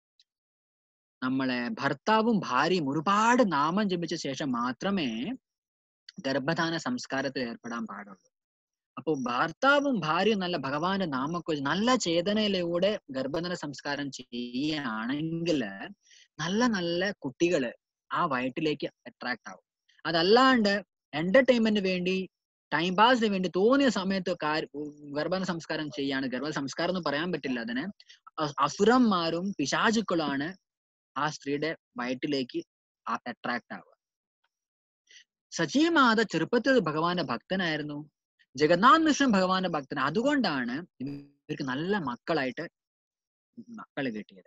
നമ്മളെ ഭർത്താവും ഭാര്യയും ഒരുപാട് നാമം ജപിച്ച ശേഷം മാത്രമേ ഗർഭധാന സംസ്കാരത്തിൽ ഏർപ്പെടാൻ പാടുള്ളൂ അപ്പൊ ഭർത്താവും ഭാര്യയും നല്ല ഭഗവാന്റെ നാമൊക്കെ നല്ല ചേതനയിലൂടെ ഗർഭധാന സംസ്കാരം ചെയ്യുകയാണെങ്കിൽ നല്ല നല്ല കുട്ടികള് ആ വയറ്റിലേക്ക് അട്രാക്ട് ആവും അതല്ലാണ്ട് എന്റർടൈൻമെന്റ് വേണ്ടി ടൈം പാസിന് വേണ്ടി തോന്നിയ സമയത്ത് ഗർഭധാന സംസ്കാരം ചെയ്യാണ് ഗർഭ സംസ്കാരം എന്ന് പറയാൻ പറ്റില്ല അതിന് അസുരന്മാരും പിശാചുക്കളാണ് ആ സ്ത്രീയുടെ വയറ്റിലേക്ക് അട്രാക്ട് ആവുക സജീമാത ചെറുപ്പത്തിൽ ഭഗവാന്റെ ഭക്തനായിരുന്നു ജഗന്നാഥ് മിശ്രൻ ഭഗവാന്റെ ഭക്തൻ അതുകൊണ്ടാണ് ഇവർക്ക് നല്ല മക്കളായിട്ട് മക്കള് കിട്ടിയത്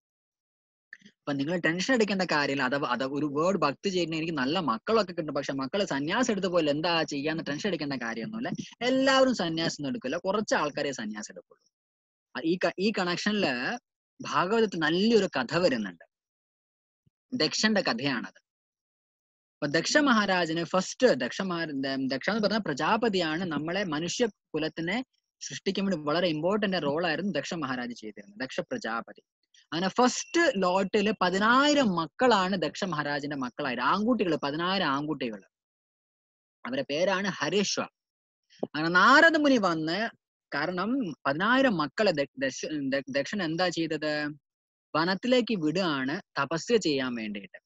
അപ്പൊ നിങ്ങൾ ടെൻഷൻ അടിക്കേണ്ട കാര്യമില്ല അഥവാ അത് ഒരു വേർഡ് ഭക്തി ചെയ്യുന്ന എനിക്ക് നല്ല മക്കളൊക്കെ കിട്ടും പക്ഷെ മക്കള് സന്യാസം എടുത്ത പോലെ എന്താ ചെയ്യാന്ന് ടെൻഷൻ അടിക്കേണ്ട കാര്യമൊന്നുമില്ല എല്ലാവരും സന്യാസം ഒന്നും എടുക്കില്ല കുറച്ച് ആൾക്കാരെ സന്യാസം എടുക്കുള്ളൂ ഈ ഈ കണക്ഷനില് ഭാഗവതത്തിൽ നല്ലൊരു കഥ വരുന്നുണ്ട് ദക്ഷന്റെ കഥയാണത് അപ്പൊ ദക്ഷ മഹാരാജന് ഫസ്റ്റ് ദക്ഷ മഹാ ദക്ഷ എന്ന് പറഞ്ഞ പ്രജാപതിയാണ് നമ്മളെ മനുഷ്യ കുലത്തിനെ സൃഷ്ടിക്കാൻ വേണ്ടി വളരെ ഇമ്പോർട്ടന്റ് റോൾ ആയിരുന്നു ദക്ഷ മഹാരാജ് ചെയ്തിരുന്നത് ദക്ഷ പ്രജാപതി അങ്ങനെ ഫസ്റ്റ് ലോട്ടില് പതിനായിരം മക്കളാണ് ദക്ഷ മഹാരാജിന്റെ മക്കളായത് ആൺകുട്ടികൾ പതിനായിരം ആൺകുട്ടികൾ അവരുടെ പേരാണ് ഹരീശ്വ അങ്ങനെ നാരദ മുനി വന്ന് കാരണം പതിനായിരം മക്കളെ ദക്ഷൻ എന്താ ചെയ്തത് വനത്തിലേക്ക് വിടുകയാണ് തപസ്യ ചെയ്യാൻ വേണ്ടിയിട്ട്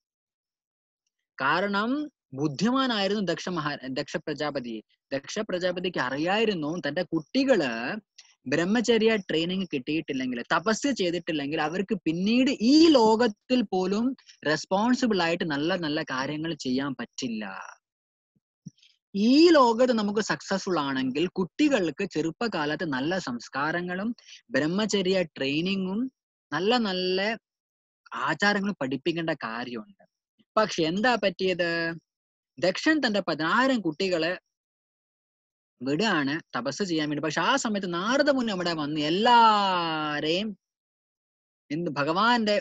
കാരണം ബുദ്ധിമാനായിരുന്നു ദക്ഷ മഹാ ദക്ഷ പ്രജാപതി ദക്ഷ പ്രജാപതിക്ക് അറിയായിരുന്നു തന്റെ കുട്ടികള് ബ്രഹ്മചര്യ ട്രെയിനിങ് കിട്ടിയിട്ടില്ലെങ്കിൽ തപസ്യ ചെയ്തിട്ടില്ലെങ്കിൽ അവർക്ക് പിന്നീട് ഈ ലോകത്തിൽ പോലും റെസ്പോൺസിബിൾ ആയിട്ട് നല്ല നല്ല കാര്യങ്ങൾ ചെയ്യാൻ പറ്റില്ല ഈ ലോകത്ത് നമുക്ക് സക്സസ്ഫുൾ ആണെങ്കിൽ കുട്ടികൾക്ക് ചെറുപ്പകാലത്ത് നല്ല സംസ്കാരങ്ങളും ബ്രഹ്മചര്യ ട്രെയിനിങ്ങും നല്ല നല്ല ആചാരങ്ങളും പഠിപ്പിക്കേണ്ട കാര്യമുണ്ട് പക്ഷെ എന്താ പറ്റിയത് ദക്ഷൻ തന്റെ പതിനായിരം കുട്ടികളെ വിടുകയാണ് തപസ് ചെയ്യാൻ വേണ്ടി പക്ഷെ ആ സമയത്ത് നാരദ മുന്നേ അവിടെ വന്ന് എല്ലാരെയും എന്ത് ഭഗവാന്റെ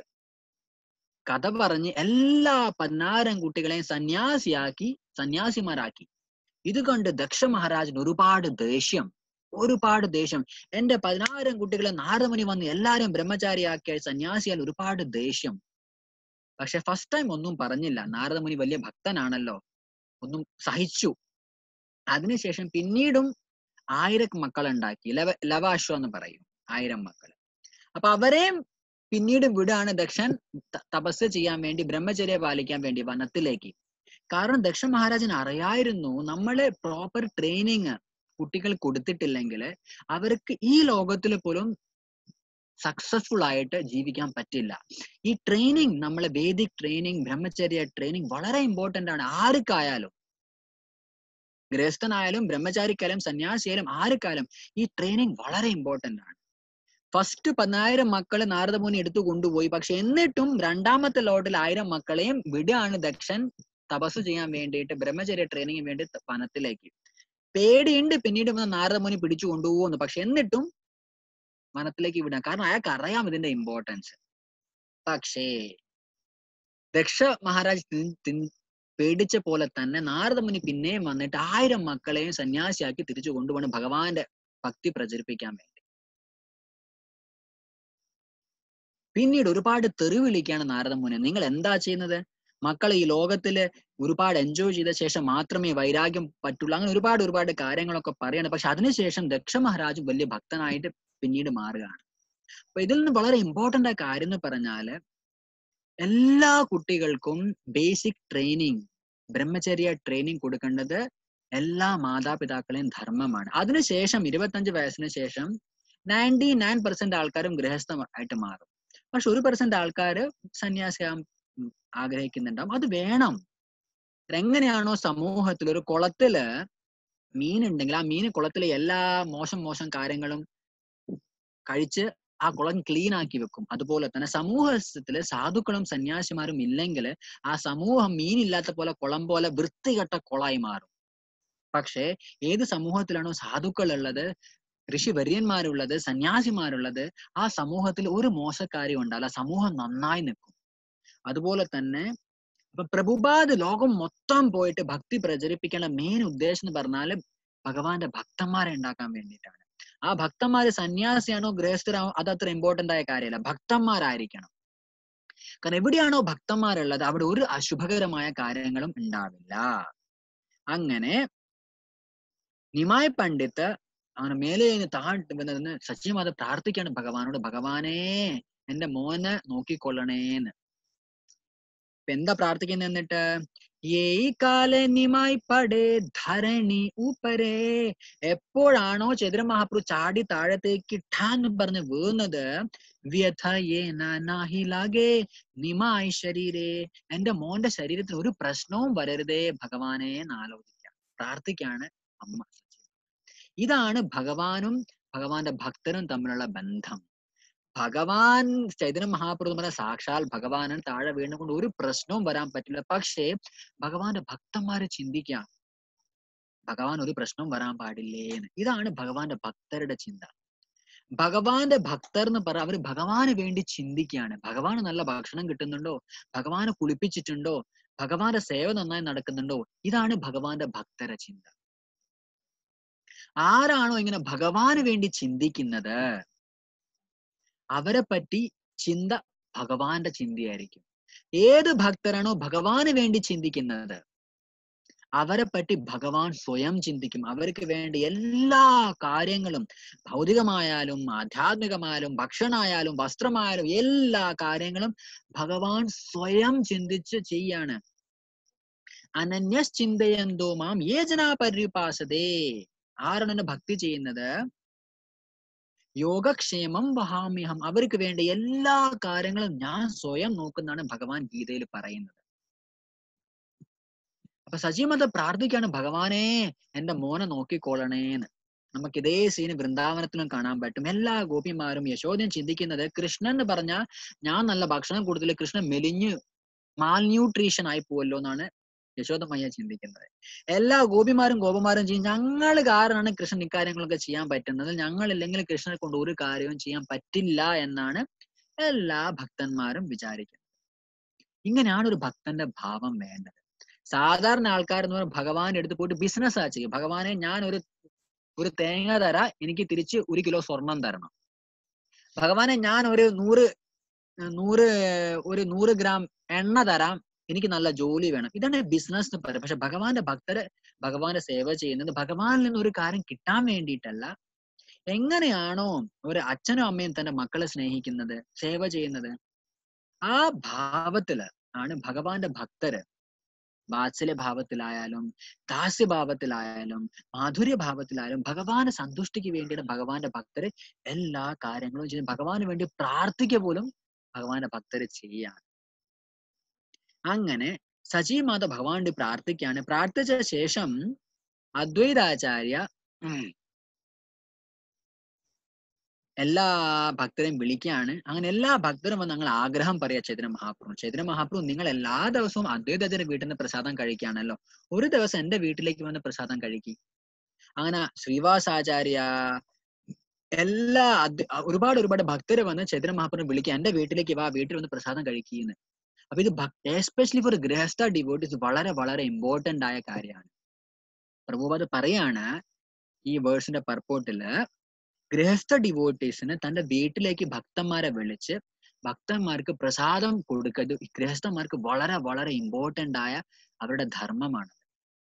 കഥ പറഞ്ഞ് എല്ലാ പതിനായിരം കുട്ടികളെയും സന്യാസിയാക്കി സന്യാസിമാരാക്കി ഇത് കണ്ട് ദക്ഷ മഹാരാജന് ഒരുപാട് ദേഷ്യം ഒരുപാട് ദേഷ്യം എന്റെ പതിനായിരം കുട്ടികളെ നാരദമുനി വന്ന് എല്ലാരും ബ്രഹ്മചാരിയാക്കിയ സന്യാസിയാൽ ഒരുപാട് ദേഷ്യം പക്ഷെ ഫസ്റ്റ് ടൈം ഒന്നും പറഞ്ഞില്ല നാരദമുനി വലിയ ഭക്തനാണല്ലോ ഒന്നും സഹിച്ചു അതിനുശേഷം പിന്നീടും ആയിരം മക്കളുണ്ടാക്കി ലവ ലവാശ്വ എന്ന് പറയും ആയിരം മക്കൾ അപ്പൊ അവരെയും പിന്നീട് വിടാണ് ദക്ഷൻ ത- തപസ് ചെയ്യാൻ വേണ്ടി ബ്രഹ്മചര്യ പാലിക്കാൻ വേണ്ടി വനത്തിലേക്ക് കാരണം ദക്ഷ മഹാരാജൻ അറിയായിരുന്നു നമ്മളെ പ്രോപ്പർ ട്രെയിനിങ് കുട്ടികൾ കൊടുത്തിട്ടില്ലെങ്കിൽ അവർക്ക് ഈ ലോകത്തിൽ പോലും സക്സസ്ഫുൾ ആയിട്ട് ജീവിക്കാൻ പറ്റില്ല ഈ ട്രെയിനിങ് നമ്മളെ വേദിക് ട്രെയിനിങ് ബ്രഹ്മചര്യ ട്രെയിനിങ് വളരെ ഇമ്പോർട്ടന്റ് ആണ് ആർക്കായാലും ഗൃഹസ്ഥനായാലും ബ്രഹ്മചാരിക്കായാലും സന്യാസിയായാലും ആർക്കായാലും ഈ ട്രെയിനിങ് വളരെ ഇമ്പോർട്ടന്റ് ആണ് ഫസ്റ്റ് പതിനായിരം മക്കളെ നാരദമുനി എടുത്തു കൊണ്ടുപോയി പക്ഷെ എന്നിട്ടും രണ്ടാമത്തെ ലോട്ടിൽ ആയിരം മക്കളെയും വിടാണ് ദക്ഷൻ തപസ് ചെയ്യാൻ വേണ്ടിയിട്ട് ബ്രഹ്മചര്യ ട്രെയിനിങ്ങിന് വേണ്ടി ത- വനത്തിലേക്ക് പേടിയുണ്ട് പിന്നീട് വന്ന് നാരദമുനി പിടിച്ചു കൊണ്ടുപോകുന്നു പക്ഷെ എന്നിട്ടും വനത്തിലേക്ക് വിടാം കാരണം അയാൾക്ക് അറിയാം ഇതിന്റെ ഇമ്പോർട്ടൻസ് പക്ഷേ ദക്ഷ മഹാരാജ് തിൻ- തിൻ- പേടിച്ച പോലെ തന്നെ നാരദമുനി പിന്നെയും വന്നിട്ട് ആയിരം മക്കളെയും സന്യാസിയാക്കി തിരിച്ചു കൊണ്ടുപോകണം ഭഗവാന്റെ ഭക്തി പ്രചരിപ്പിക്കാൻ വേണ്ടി പിന്നീട് ഒരുപാട് തെറി വിളിക്കാണ് നാരദമുനി നിങ്ങൾ എന്താ ചെയ്യുന്നത് മക്കൾ ഈ ലോകത്തില് ഒരുപാട് എൻജോയ് ചെയ്ത ശേഷം മാത്രമേ വൈരാഗ്യം പറ്റുള്ളൂ അങ്ങനെ ഒരുപാട് ഒരുപാട് കാര്യങ്ങളൊക്കെ പറയാണ് പക്ഷെ അതിനുശേഷം ദക്ഷ മഹാരാജ് വലിയ ഭക്തനായിട്ട് പിന്നീട് മാറുകയാണ് അപ്പൊ ഇതിൽ നിന്ന് വളരെ ഇമ്പോർട്ടന്റ് ആയ കാര്യം എന്ന് പറഞ്ഞാല് എല്ലാ കുട്ടികൾക്കും ബേസിക് ട്രെയിനിങ് ബ്രഹ്മചര്യ ട്രെയിനിങ് കൊടുക്കേണ്ടത് എല്ലാ മാതാപിതാക്കളെയും ധർമ്മമാണ് അതിനുശേഷം ഇരുപത്തഞ്ച് വയസ്സിന് ശേഷം നയൻറ്റി നയൻ പെർസെന്റ് ആൾക്കാരും ഗൃഹസ്ഥമായിട്ട് മാറും പക്ഷെ ഒരു പെർസെന്റ് ആൾക്കാര് സന്യാസിയാൻ ഉം ആഗ്രഹിക്കുന്നുണ്ടാവും അത് വേണം എങ്ങനെയാണോ സമൂഹത്തിൽ ഒരു കുളത്തില് മീൻ ഉണ്ടെങ്കിൽ ആ മീൻ കുളത്തിലെ എല്ലാ മോശം മോശം കാര്യങ്ങളും കഴിച്ച് ആ കുളം ക്ലീൻ ആക്കി വെക്കും അതുപോലെ തന്നെ സമൂഹത്തില് സാധുക്കളും സന്യാസിമാരും ഇല്ലെങ്കിൽ ആ സമൂഹം മീനില്ലാത്ത പോലെ കുളം പോലെ വൃത്തികെട്ട കുളമായി മാറും പക്ഷേ ഏത് സമൂഹത്തിലാണോ സാധുക്കൾ ഉള്ളത് ഋഷിവര്യന്മാരുള്ളത് സന്യാസിമാരുള്ളത് ആ സമൂഹത്തിൽ ഒരു മോശക്കാര്യം ഉണ്ടാവില്ല സമൂഹം നന്നായി നിൽക്കും അതുപോലെ തന്നെ ഇപ്പൊ പ്രഭുപാദ് ലോകം മൊത്തം പോയിട്ട് ഭക്തി പ്രചരിപ്പിക്കേണ്ട മെയിൻ ഉദ്ദേശം എന്ന് പറഞ്ഞാല് ഭഗവാന്റെ ഭക്തന്മാരെ ഉണ്ടാക്കാൻ വേണ്ടിയിട്ടാണ് ആ ഭക്തന്മാര് സന്യാസിയാണോ ഗൃഹസ്ഥരാണോ അത് അത്ര ഇമ്പോർട്ടന്റ് ആയ കാര്യമല്ല ഭക്തന്മാരായിരിക്കണം കാരണം എവിടെയാണോ ഭക്തന്മാരുള്ളത് അവിടെ ഒരു അശുഭകരമായ കാര്യങ്ങളും ഉണ്ടാവില്ല അങ്ങനെ നിമായ് പണ്ഡിത്ത് അവന് മേലെ നിന്ന് താഴ്ത്ത് വന്നതിന് സച്ചിമാത പ്രാർത്ഥിക്കാണ് ഭഗവാനോട് ഭഗവാനേ എന്റെ മോനെ നോക്കിക്കൊള്ളണേന്ന് ഇപ്പൊ എന്താ പ്രാർത്ഥിക്കുന്നത് എന്നിട്ട് ഏയ് കാലെ നിമായി പടേ ധരണി ഊപ്പരേ എപ്പോഴാണോ ചതുര മഹാപ്രഭു ചാടി താഴത്തേക്ക് ഠാൻ പറഞ്ഞ് വീഴുന്നത് വ്യഥ ഏന നാഹി ലാഗേ നിമായി ശരീരേ എന്റെ മോന്റെ ശരീരത്തിൽ ഒരു പ്രശ്നവും വരരുതേ ഭഗവാനെ എന്ന് ആലോചിക്കാം പ്രാർത്ഥിക്കാണ് അമ്മ ഇതാണ് ഭഗവാനും ഭഗവാന്റെ ഭക്തനും തമ്മിലുള്ള ബന്ധം ഭഗവാൻ ചൈതന്യ മഹാപ്രഭു പറഞ്ഞ സാക്ഷാൽ ഭഗവാനൻ താഴെ വീണുകൊണ്ട് ഒരു പ്രശ്നവും വരാൻ പറ്റില്ല പക്ഷേ ഭഗവാന്റെ ഭക്തന്മാരെ ചിന്തിക്കാം ഭഗവാൻ ഒരു പ്രശ്നവും വരാൻ പാടില്ലേന്ന് ഇതാണ് ഭഗവാന്റെ ഭക്തരുടെ ചിന്ത ഭഗവാന്റെ ഭക്തർ എന്ന് പറ അവര് ഭഗവാന് വേണ്ടി ചിന്തിക്കുകയാണ് ഭഗവാന് നല്ല ഭക്ഷണം കിട്ടുന്നുണ്ടോ ഭഗവാനെ കുളിപ്പിച്ചിട്ടുണ്ടോ ഭഗവാന്റെ സേവ നന്നായി നടക്കുന്നുണ്ടോ ഇതാണ് ഭഗവാന്റെ ഭക്തര ചിന്ത ആരാണോ ഇങ്ങനെ ഭഗവാന് വേണ്ടി ചിന്തിക്കുന്നത് അവരെ പറ്റി ചിന്ത ഭഗവാന്റെ ചിന്തയായിരിക്കും ഏത് ഭക്തരാണോ ഭഗവാന് വേണ്ടി ചിന്തിക്കുന്നത് അവരെ പറ്റി ഭഗവാൻ സ്വയം ചിന്തിക്കും അവർക്ക് വേണ്ടി എല്ലാ കാര്യങ്ങളും ഭൗതികമായാലും ആധ്യാത്മികമായാലും ഭക്ഷണമായാലും വസ്ത്രമായാലും എല്ലാ കാര്യങ്ങളും ഭഗവാൻ സ്വയം ചിന്തിച്ച് ചെയ്യാണ് അനന്യശ്ചിന്തയന്തോ മാം ഏജന പര്യുപാസതേ ആരാണ് എന്നെ ഭക്തി ചെയ്യുന്നത് യോഗക്ഷേമം വഹാമ്യഹം അവർക്ക് വേണ്ട എല്ലാ കാര്യങ്ങളും ഞാൻ സ്വയം നോക്കുന്നതാണ് ഭഗവാൻ ഗീതയിൽ പറയുന്നത് അപ്പൊ സജീവത പ്രാർത്ഥിക്കാണ് ഭഗവാനെ എന്റെ മോനെ നോക്കിക്കോളണേന്ന് നമുക്ക് ഇതേ സീന് വൃന്ദാവനത്തിലും കാണാൻ പറ്റും എല്ലാ ഗോപിമാരും യശോദയും ചിന്തിക്കുന്നത് കൃഷ്ണൻ എന്ന് പറഞ്ഞാൽ ഞാൻ നല്ല ഭക്ഷണം കൂടുതൽ കൃഷ്ണൻ മെലിഞ്ഞ് മാൽ ന്യൂട്രീഷൻ ആയി പോവല്ലോ എന്നാണ് യശോദമയ്യ ചിന്തിക്കുന്നത് എല്ലാ ഗോപിമാരും ഗോപന്മാരും ചെയ്യും ഞങ്ങൾ കാരണമാണ് കൃഷ്ണൻ ഇക്കാര്യങ്ങളൊക്കെ ചെയ്യാൻ പറ്റുന്നത് ഞങ്ങളില്ലെങ്കിൽ കൃഷ്ണനെ കൊണ്ട് ഒരു കാര്യവും ചെയ്യാൻ പറ്റില്ല എന്നാണ് എല്ലാ ഭക്തന്മാരും വിചാരിക്കുന്നത് ഇങ്ങനെയാണ് ഒരു ഭക്തന്റെ ഭാവം വേണ്ടത് സാധാരണ ആൾക്കാർ എന്ന് പറഞ്ഞാൽ ഭഗവാന്റെ അടുത്ത് പോയിട്ട് ബിസിനസ് ആ ചെയ്യും ഭഗവാനെ ഞാൻ ഒരു ഒരു തേങ്ങ തരാ എനിക്ക് തിരിച്ച് ഒരു കിലോ സ്വർണം തരണം ഭഗവാനെ ഞാൻ ഒരു നൂറ് ഏർ നൂറ് ഒരു നൂറ് ഗ്രാം എണ്ണ തരാം എനിക്ക് നല്ല ജോലി വേണം ഇതാണ് ബിസിനസ് എന്ന് പറയുന്നത് പക്ഷെ ഭഗവാന്റെ ഭക്തര് ഭഗവാന്റെ സേവ ചെയ്യുന്നത് ഭഗവാനിൽ നിന്ന് ഒരു കാര്യം കിട്ടാൻ വേണ്ടിയിട്ടല്ല എങ്ങനെയാണോ ഒരു അച്ഛനും അമ്മയും തന്റെ മക്കളെ സ്നേഹിക്കുന്നത് സേവ ചെയ്യുന്നത് ആ ഭാവത്തില് ആണ് ഭഗവാന്റെ ഭക്തര് വാത്സല്യ ഭാവത്തിലായാലും ദാസ്യഭാവത്തിലായാലും മാധുര്യ ഭാവത്തിലായാലും ഭഗവാന് സന്തുഷ്ടിക്ക് വേണ്ടിയിട്ട് ഭഗവാന്റെ ഭക്തര് എല്ലാ കാര്യങ്ങളും ചെയ്യും ഭഗവാന് വേണ്ടി പ്രാർത്ഥിക്കുക പോലും ഭഗവാന്റെ ഭക്തര് ചെയ്യാണ് അങ്ങനെ സജീമാത ഭഗവാന്റെ പ്രാർത്ഥിക്കാണ് പ്രാർത്ഥിച്ച ശേഷം അദ്വൈതാചാര്യ ഉം, എല്ലാ ഭക്തരെയും വിളിക്കുകയാണ് അങ്ങനെ എല്ലാ ഭക്തരും വന്ന് ഞങ്ങൾ ആഗ്രഹം പറയാ ചൈതന്യ മഹാപ്രഭു ചൈതന്യ മഹാപ്രഭു നിങ്ങൾ എല്ലാ ദിവസവും അദ്വൈതത്തിന്റെ വീട്ടിൽ നിന്ന് പ്രസാദം കഴിക്കുകയാണല്ലോ ഒരു ദിവസം എന്റെ വീട്ടിലേക്ക് വന്ന് പ്രസാദം കഴിക്കി അങ്ങനെ ശ്രീവാസാചാര്യ എല്ലാ അദ്വ- ഒരുപാട് ഒരുപാട് ഭക്തര് വന്ന് ചൈതന്യ മഹാപ്രഭു വിളിക്കുക എന്റെ വീട്ടിലേക്ക് വാ വീട്ടിൽ വന്ന് പ്രസാദം കഴിക്കുന്നു അപ്പൊ ഇത് എസ്പെഷ്യലി ഫോർ ഗൃഹസ്ഥ ഡിവോട്ടീസ് വളരെ വളരെ ഇമ്പോർട്ടന്റ് ആയ കാര്യമാണ് പ്രഭുപാദ് പറയാണ് ഈ വേഴ്സിന്റെ പർപ്പോട്ടില് ഗൃഹസ്ഥ ഡിവോട്ടീസിന് തന്റെ വീട്ടിലേക്ക് ഭക്തന്മാരെ വിളിച്ച് ഭക്തന്മാർക്ക് പ്രസാദം കൊടുക്കുന്നത് ഈ ഗൃഹസ്ഥന്മാർക്ക് വളരെ വളരെ ഇമ്പോർട്ടന്റ് ആയ അവരുടെ ധർമ്മമാണ്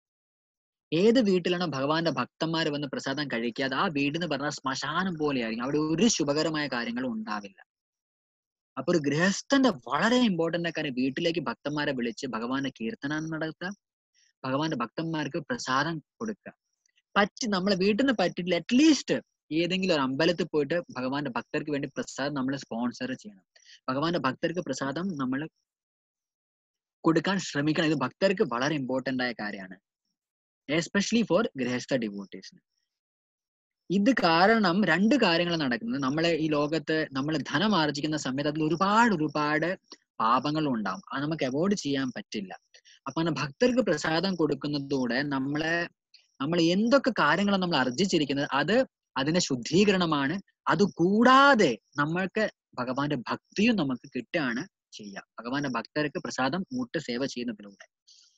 ഏത് വീട്ടിലാണോ ഭഗവാന്റെ ഭക്തന്മാർ വന്ന് പ്രസാദം കഴിക്കാതെ ആ വീടെന്ന് പറഞ്ഞാൽ ശ്മശാനം പോലെയായിരിക്കും അവിടെ ഒരു ശുഭകരമായ കാര്യങ്ങളും ഉണ്ടാവില്ല അപ്പൊ ഒരു ഗൃഹസ്ഥന്റെ വളരെ ഇമ്പോർട്ടന്റ് കാര്യം വീട്ടിലേക്ക് ഭക്തന്മാരെ വിളിച്ച് ഭഗവാന്റെ കീർത്തനം നടത്തുക ഭഗവാന്റെ ഭക്തന്മാർക്ക് പ്രസാദം കൊടുക്കുക പറ്റി നമ്മളെ വീട്ടിൽ നിന്ന് പറ്റില്ല അറ്റ്ലീസ്റ്റ് ഏതെങ്കിലും ഒരു അമ്പലത്തിൽ പോയിട്ട് ഭഗവാന്റെ ഭക്തർക്ക് വേണ്ടി പ്രസാദം നമ്മൾ സ്പോൺസർ ചെയ്യണം ഭഗവാന്റെ ഭക്തർക്ക് പ്രസാദം നമ്മൾ കൊടുക്കാൻ ശ്രമിക്കണം ഇത് ഭക്തർക്ക് വളരെ ഇമ്പോർട്ടന്റ് ആയ കാര്യമാണ് എസ്പെഷ്യലി ഫോർ ഗൃഹസ്ഥ ഡിവോട്ടീസിന് ഇത് കാരണം രണ്ട് കാര്യങ്ങൾ നടക്കുന്നത് നമ്മളെ ഈ ലോകത്ത് നമ്മൾ ധനം ആർജിക്കുന്ന സമയത്ത് അതിൽ ഒരുപാട് ഒരുപാട് പാപങ്ങളും ഉണ്ടാവും അത് നമുക്ക് അവോയ്ഡ് ചെയ്യാൻ പറ്റില്ല അപ്പൊ അങ്ങനെ ഭക്തർക്ക് പ്രസാദം കൊടുക്കുന്നതോടെ നമ്മളെ നമ്മൾ എന്തൊക്കെ കാര്യങ്ങളാണ് നമ്മൾ ആർജിച്ചിരിക്കുന്നത് അത് അതിന്റെ ശുദ്ധീകരണമാണ് അത് കൂടാതെ നമ്മൾക്ക് ഭഗവാന്റെ ഭക്തിയും നമുക്ക് കിട്ടുകയാണ് ചെയ്യുക ഭഗവാന്റെ ഭക്തർക്ക് പ്രസാദം ഊട്ട് സേവ ചെയ്യുന്നതിലൂടെ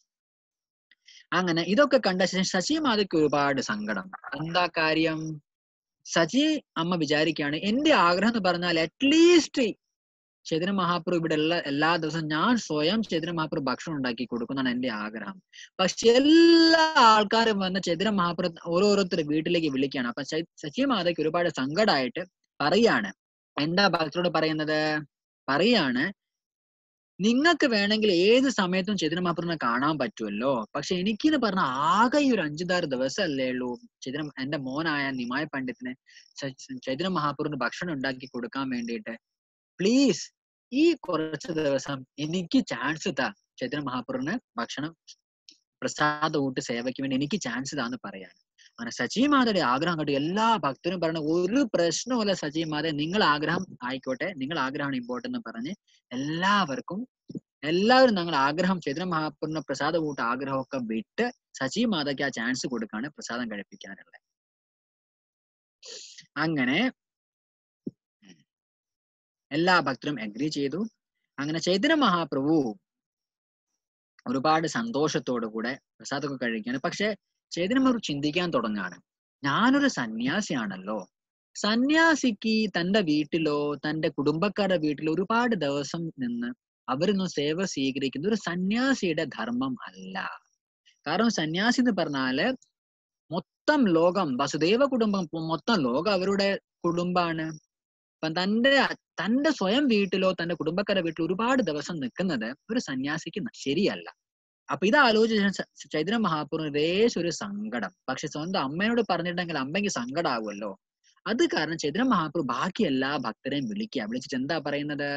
അങ്ങനെ ഇതൊക്കെ കണ്ട ശേഷം ശശി മാതയ്ക്ക് ഒരുപാട് സങ്കടം എന്താ കാര്യം സജി അമ്മ വിചാരിക്കുകയാണ് എന്റെ ആഗ്രഹം എന്ന് പറഞ്ഞാൽ അറ്റ്ലീസ്റ്റ് ചൈതന്യ മഹാപ്രഭു ഇവിടെ എല്ലാ എല്ലാ ദിവസവും ഞാൻ സ്വയം ചൈതന്യ മഹാപ്രഭു ഭക്ഷണം ഉണ്ടാക്കി കൊടുക്കുന്നതാണ് എന്റെ ആഗ്രഹം പക്ഷെ എല്ലാ ആൾക്കാരും വന്ന് ചൈതന്യ മഹാപ്രഭു ഓരോരുത്തർ വീട്ടിലേക്ക് വിളിക്കുകയാണ് അപ്പൊ ശശി മാതയ്ക്ക് ഒരുപാട് സങ്കടമായിട്ട് പറയാണ് എന്താ ഭക്തരോട് പറയുന്നത് പറയാണ് നിങ്ങൾക്ക് വേണമെങ്കിൽ ഏത് സമയത്തും ചൈതന്യ മഹാപ്രഭുവിനെ കാണാൻ പറ്റുമല്ലോ പക്ഷെ എനിക്കെന്ന് പറഞ്ഞ ആകെ ഈ ഒരു അഞ്ചുതാറ് ദിവസമല്ലേ ഉള്ളൂ ചൈതന്യ എന്റെ മോനായ നിമായ പണ്ഡിത്തിന് ചൈതന്യ മഹാപ്രഭുവിന് ഭക്ഷണം ഉണ്ടാക്കി കൊടുക്കാൻ വേണ്ടിയിട്ട് പ്ലീസ് ഈ കുറച്ച് ദിവസം എനിക്ക് ചാൻസ് താ ചൈതന്യ മഹാപ്രഭുവിന് ഭക്ഷണം പ്രസാദ ഊട്ട് സേവയ്ക്ക് വേണ്ടി എനിക്ക് ചാൻസ് താന്ന് പറയാണ് അങ്ങനെ സജീമാതയുടെ ആഗ്രഹം കണ്ടു എല്ലാ ഭക്തരും പറഞ്ഞ ഒരു പ്രശ്നവുമില്ല സജീമാത നിങ്ങൾ ആഗ്രഹം ആയിക്കോട്ടെ നിങ്ങൾ ആഗ്രഹമാണ് ഇമ്പോർട്ടൻ്റ് എന്ന് പറഞ്ഞ് എല്ലാവർക്കും എല്ലാവരും ഞങ്ങൾ ആഗ്രഹം ചൈതന്യ മഹാപ്രഭുവിന്റെ പ്രസാദ കൂട്ട ആഗ്രഹമൊക്കെ വിട്ട് സജീ മാതയ്ക്ക് ആ ചാൻസ് കൊടുക്കാണ് പ്രസാദം കഴിപ്പിക്കാനുള്ളത് അങ്ങനെ എല്ലാ ഭക്തരും അഗ്രി ചെയ്തു അങ്ങനെ ചൈതന്യ മഹാപ്രഭു ഒരുപാട് സന്തോഷത്തോടു കൂടെ പ്രസാദമൊക്കെ കഴിക്കാണ് പക്ഷെ ചൈതന്യ മഹാപ്രഭു ചിന്തിക്കാൻ തുടങ്ങാണ് ഞാനൊരു സന്യാസിയാണല്ലോ സന്യാസിക്ക് തന്റെ വീട്ടിലോ തന്റെ കുടുംബക്കാരുടെ വീട്ടിലോ ഒരുപാട് ദിവസം നിന്ന് അവരൊന്നും സേവ സ്വീകരിക്കുന്ന ഒരു സന്യാസിയുടെ ധർമ്മം അല്ല കാരണം സന്യാസി എന്ന് പറഞ്ഞാല് മൊത്തം ലോകം വസുദേവ കുടുംബം മൊത്തം ലോകം അവരുടെ കുടുംബാണ് അപ്പൊ തന്റെ തന്റെ സ്വയം വീട്ടിലോ തന്റെ കുടുംബക്കാരുടെ വീട്ടിലോ ഒരുപാട് ദിവസം നിൽക്കുന്നത് ഒരു സന്യാസിക്ക് ശരിയല്ല അപ്പൊ ഇത് ആലോചിച്ച ചൈതന്യ മഹാപൂർവ്വം രേശ് ഒരു സങ്കടം പക്ഷെ സ്വന്തം അമ്മയോട് പറഞ്ഞിട്ടുണ്ടെങ്കിൽ അമ്മയ്ക്ക് സങ്കടാവുമല്ലോ അത് കാരണം ചൈതന്യ മഹാപ്രഭു ബാക്കി എല്ലാ ഭക്തരെയും വിളിക്കുക വിളിച്ചിട്ട് എന്താ പറയുന്നത്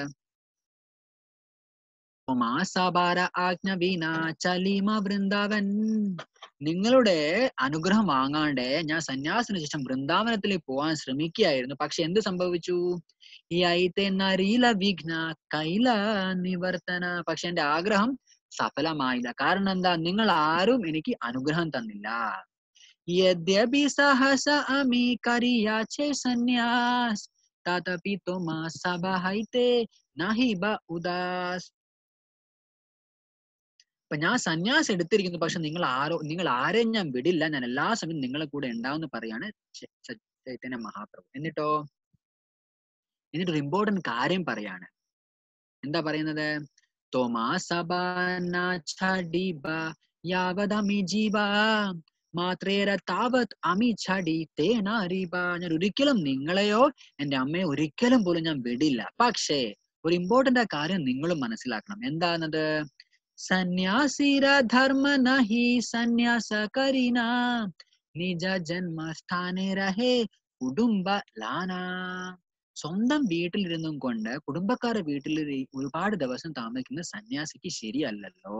മാസാഭാര ആജ്ഞ വീണ ചലീമ വൃന്ദാവൻ നിങ്ങളുടെ അനുഗ്രഹം വാങ്ങാണ്ട് ഞാൻ സന്യാസിന് ശേഷം വൃന്ദാവനത്തിലേക്ക് പോവാൻ ശ്രമിക്കുകയായിരുന്നു പക്ഷെ എന്ത് സംഭവിച്ചു ഈ ഐത്തെ നരീല വിഘ്ന കൈല നിവർത്തന പക്ഷെ എന്റെ ആഗ്രഹം സഫലമായില്ല കാരണം എന്താ നിങ്ങൾ ആരും എനിക്ക് അനുഗ്രഹം തന്നില്ല യദ്യപി സഹസ അമി കരിയാച്ചെ സന്യാസ് തഥപി തുമാ സഭ ഹൈത്തെ നഹി ബ ഉദാസ് അപ്പൊ ഞാൻ സന്യാസം എടുത്തിരിക്കുന്നു പക്ഷെ നിങ്ങൾ ആരോ നിങ്ങൾ ആരെയും ഞാൻ വിടില്ല ഞാൻ എല്ലാ സമയവും നിങ്ങളെ കൂടെ ഉണ്ടാവുമെന്ന് പറയാണ് ച- ച- ചൈതന്യ മഹാപ്രഭു എന്നിട്ടോ എന്നിട്ടൊരു ഇമ്പോർട്ടന്റ് കാര്യം പറയാണ് എന്താ പറയുന്നത് തോമാ സബാന ഛഡിബ യാവദമി ജീവ മാത്രേര താവത് അമി ഛടി തേനാരിബ ഞാൻ ഒരിക്കലും നിങ്ങളെയോ എന്റെ അമ്മയെ ഒരിക്കലും പോലും ഞാൻ വിടില്ല പക്ഷേ ഒരു ഇമ്പോർട്ടന്റ് കാര്യം നിങ്ങളും മനസ്സിലാക്കണം എന്താണത് സന്യാസിര ധർമ്മ നഹി സന്യാസ കരീന നിജ ജന്മസ്ഥാനെ രഹേ കുടുംബ ലാന സ്വന്തം വീട്ടിലിരുന്നും കൊണ്ട് കുടുംബക്കാരുടെ വീട്ടിൽ ഇരി- ഒരുപാട് ദിവസം താമസിക്കുന്നത് സന്യാസിക്ക് ശരിയല്ലല്ലോ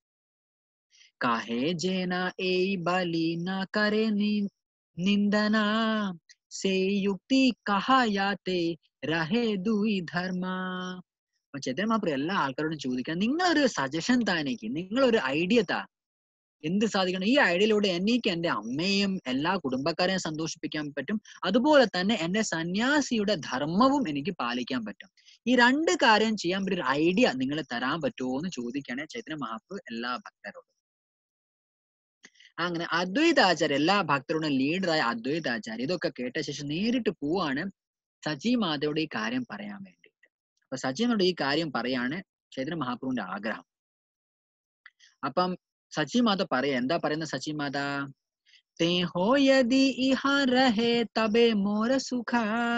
കാഹേ ജേന ഏയ് ബലി ന കരെ നി- നിന്ദന സേ യുക്തി കഹായാത്തെ രഹേ ദുയി ധർമ്മ അപ്പൊ ചൈതന്യമാപ്ര എല്ലാ ആൾക്കാരോടും ചോദിക്കാം നിങ്ങളൊരു സജഷൻ താനേക്ക് നിങ്ങളൊരു ഐഡിയ താ എന്ത് സാധിക്കണം ഈ ഐഡിയയിലൂടെ എനിക്ക് എന്റെ അമ്മയെയും എല്ലാ കുടുംബക്കാരെയും സന്തോഷിപ്പിക്കാൻ പറ്റും അതുപോലെ തന്നെ എന്റെ സന്യാസിയുടെ ധർമ്മവും എനിക്ക് പാലിക്കാൻ പറ്റും ഈ രണ്ട് കാര്യം ചെയ്യാൻ പറ്റിയ ഒരു ഐഡിയ നിങ്ങൾ തരാൻ പറ്റുമോ എന്ന് ചോദിക്കുകയാണ് ചൈതന്യ മഹാപ്രഭു എല്ലാ ഭക്തരോടും അങ്ങനെ അദ്വൈതാചാര്യ എല്ലാ ഭക്തരോടും ലീഡറായ അദ്വൈതാചാര്യ ഇതൊക്കെ കേട്ട ശേഷം നേരിട്ട് പോവാണ് സജി മാതയോട് ഈ കാര്യം പറയാൻ വേണ്ടിയിട്ട് അപ്പൊ സജിനോട് ഈ കാര്യം പറയാണ് ചൈതന്യ മഹാപ്രഭുവിന്റെ ആഗ്രഹം അപ്പം സച്ചി മാത പറയാ എന്താ പറയുന്ന സച്ചി മാത തേ ഹോ യദി ഇഹ രഹേ തബേ മോര സുഖ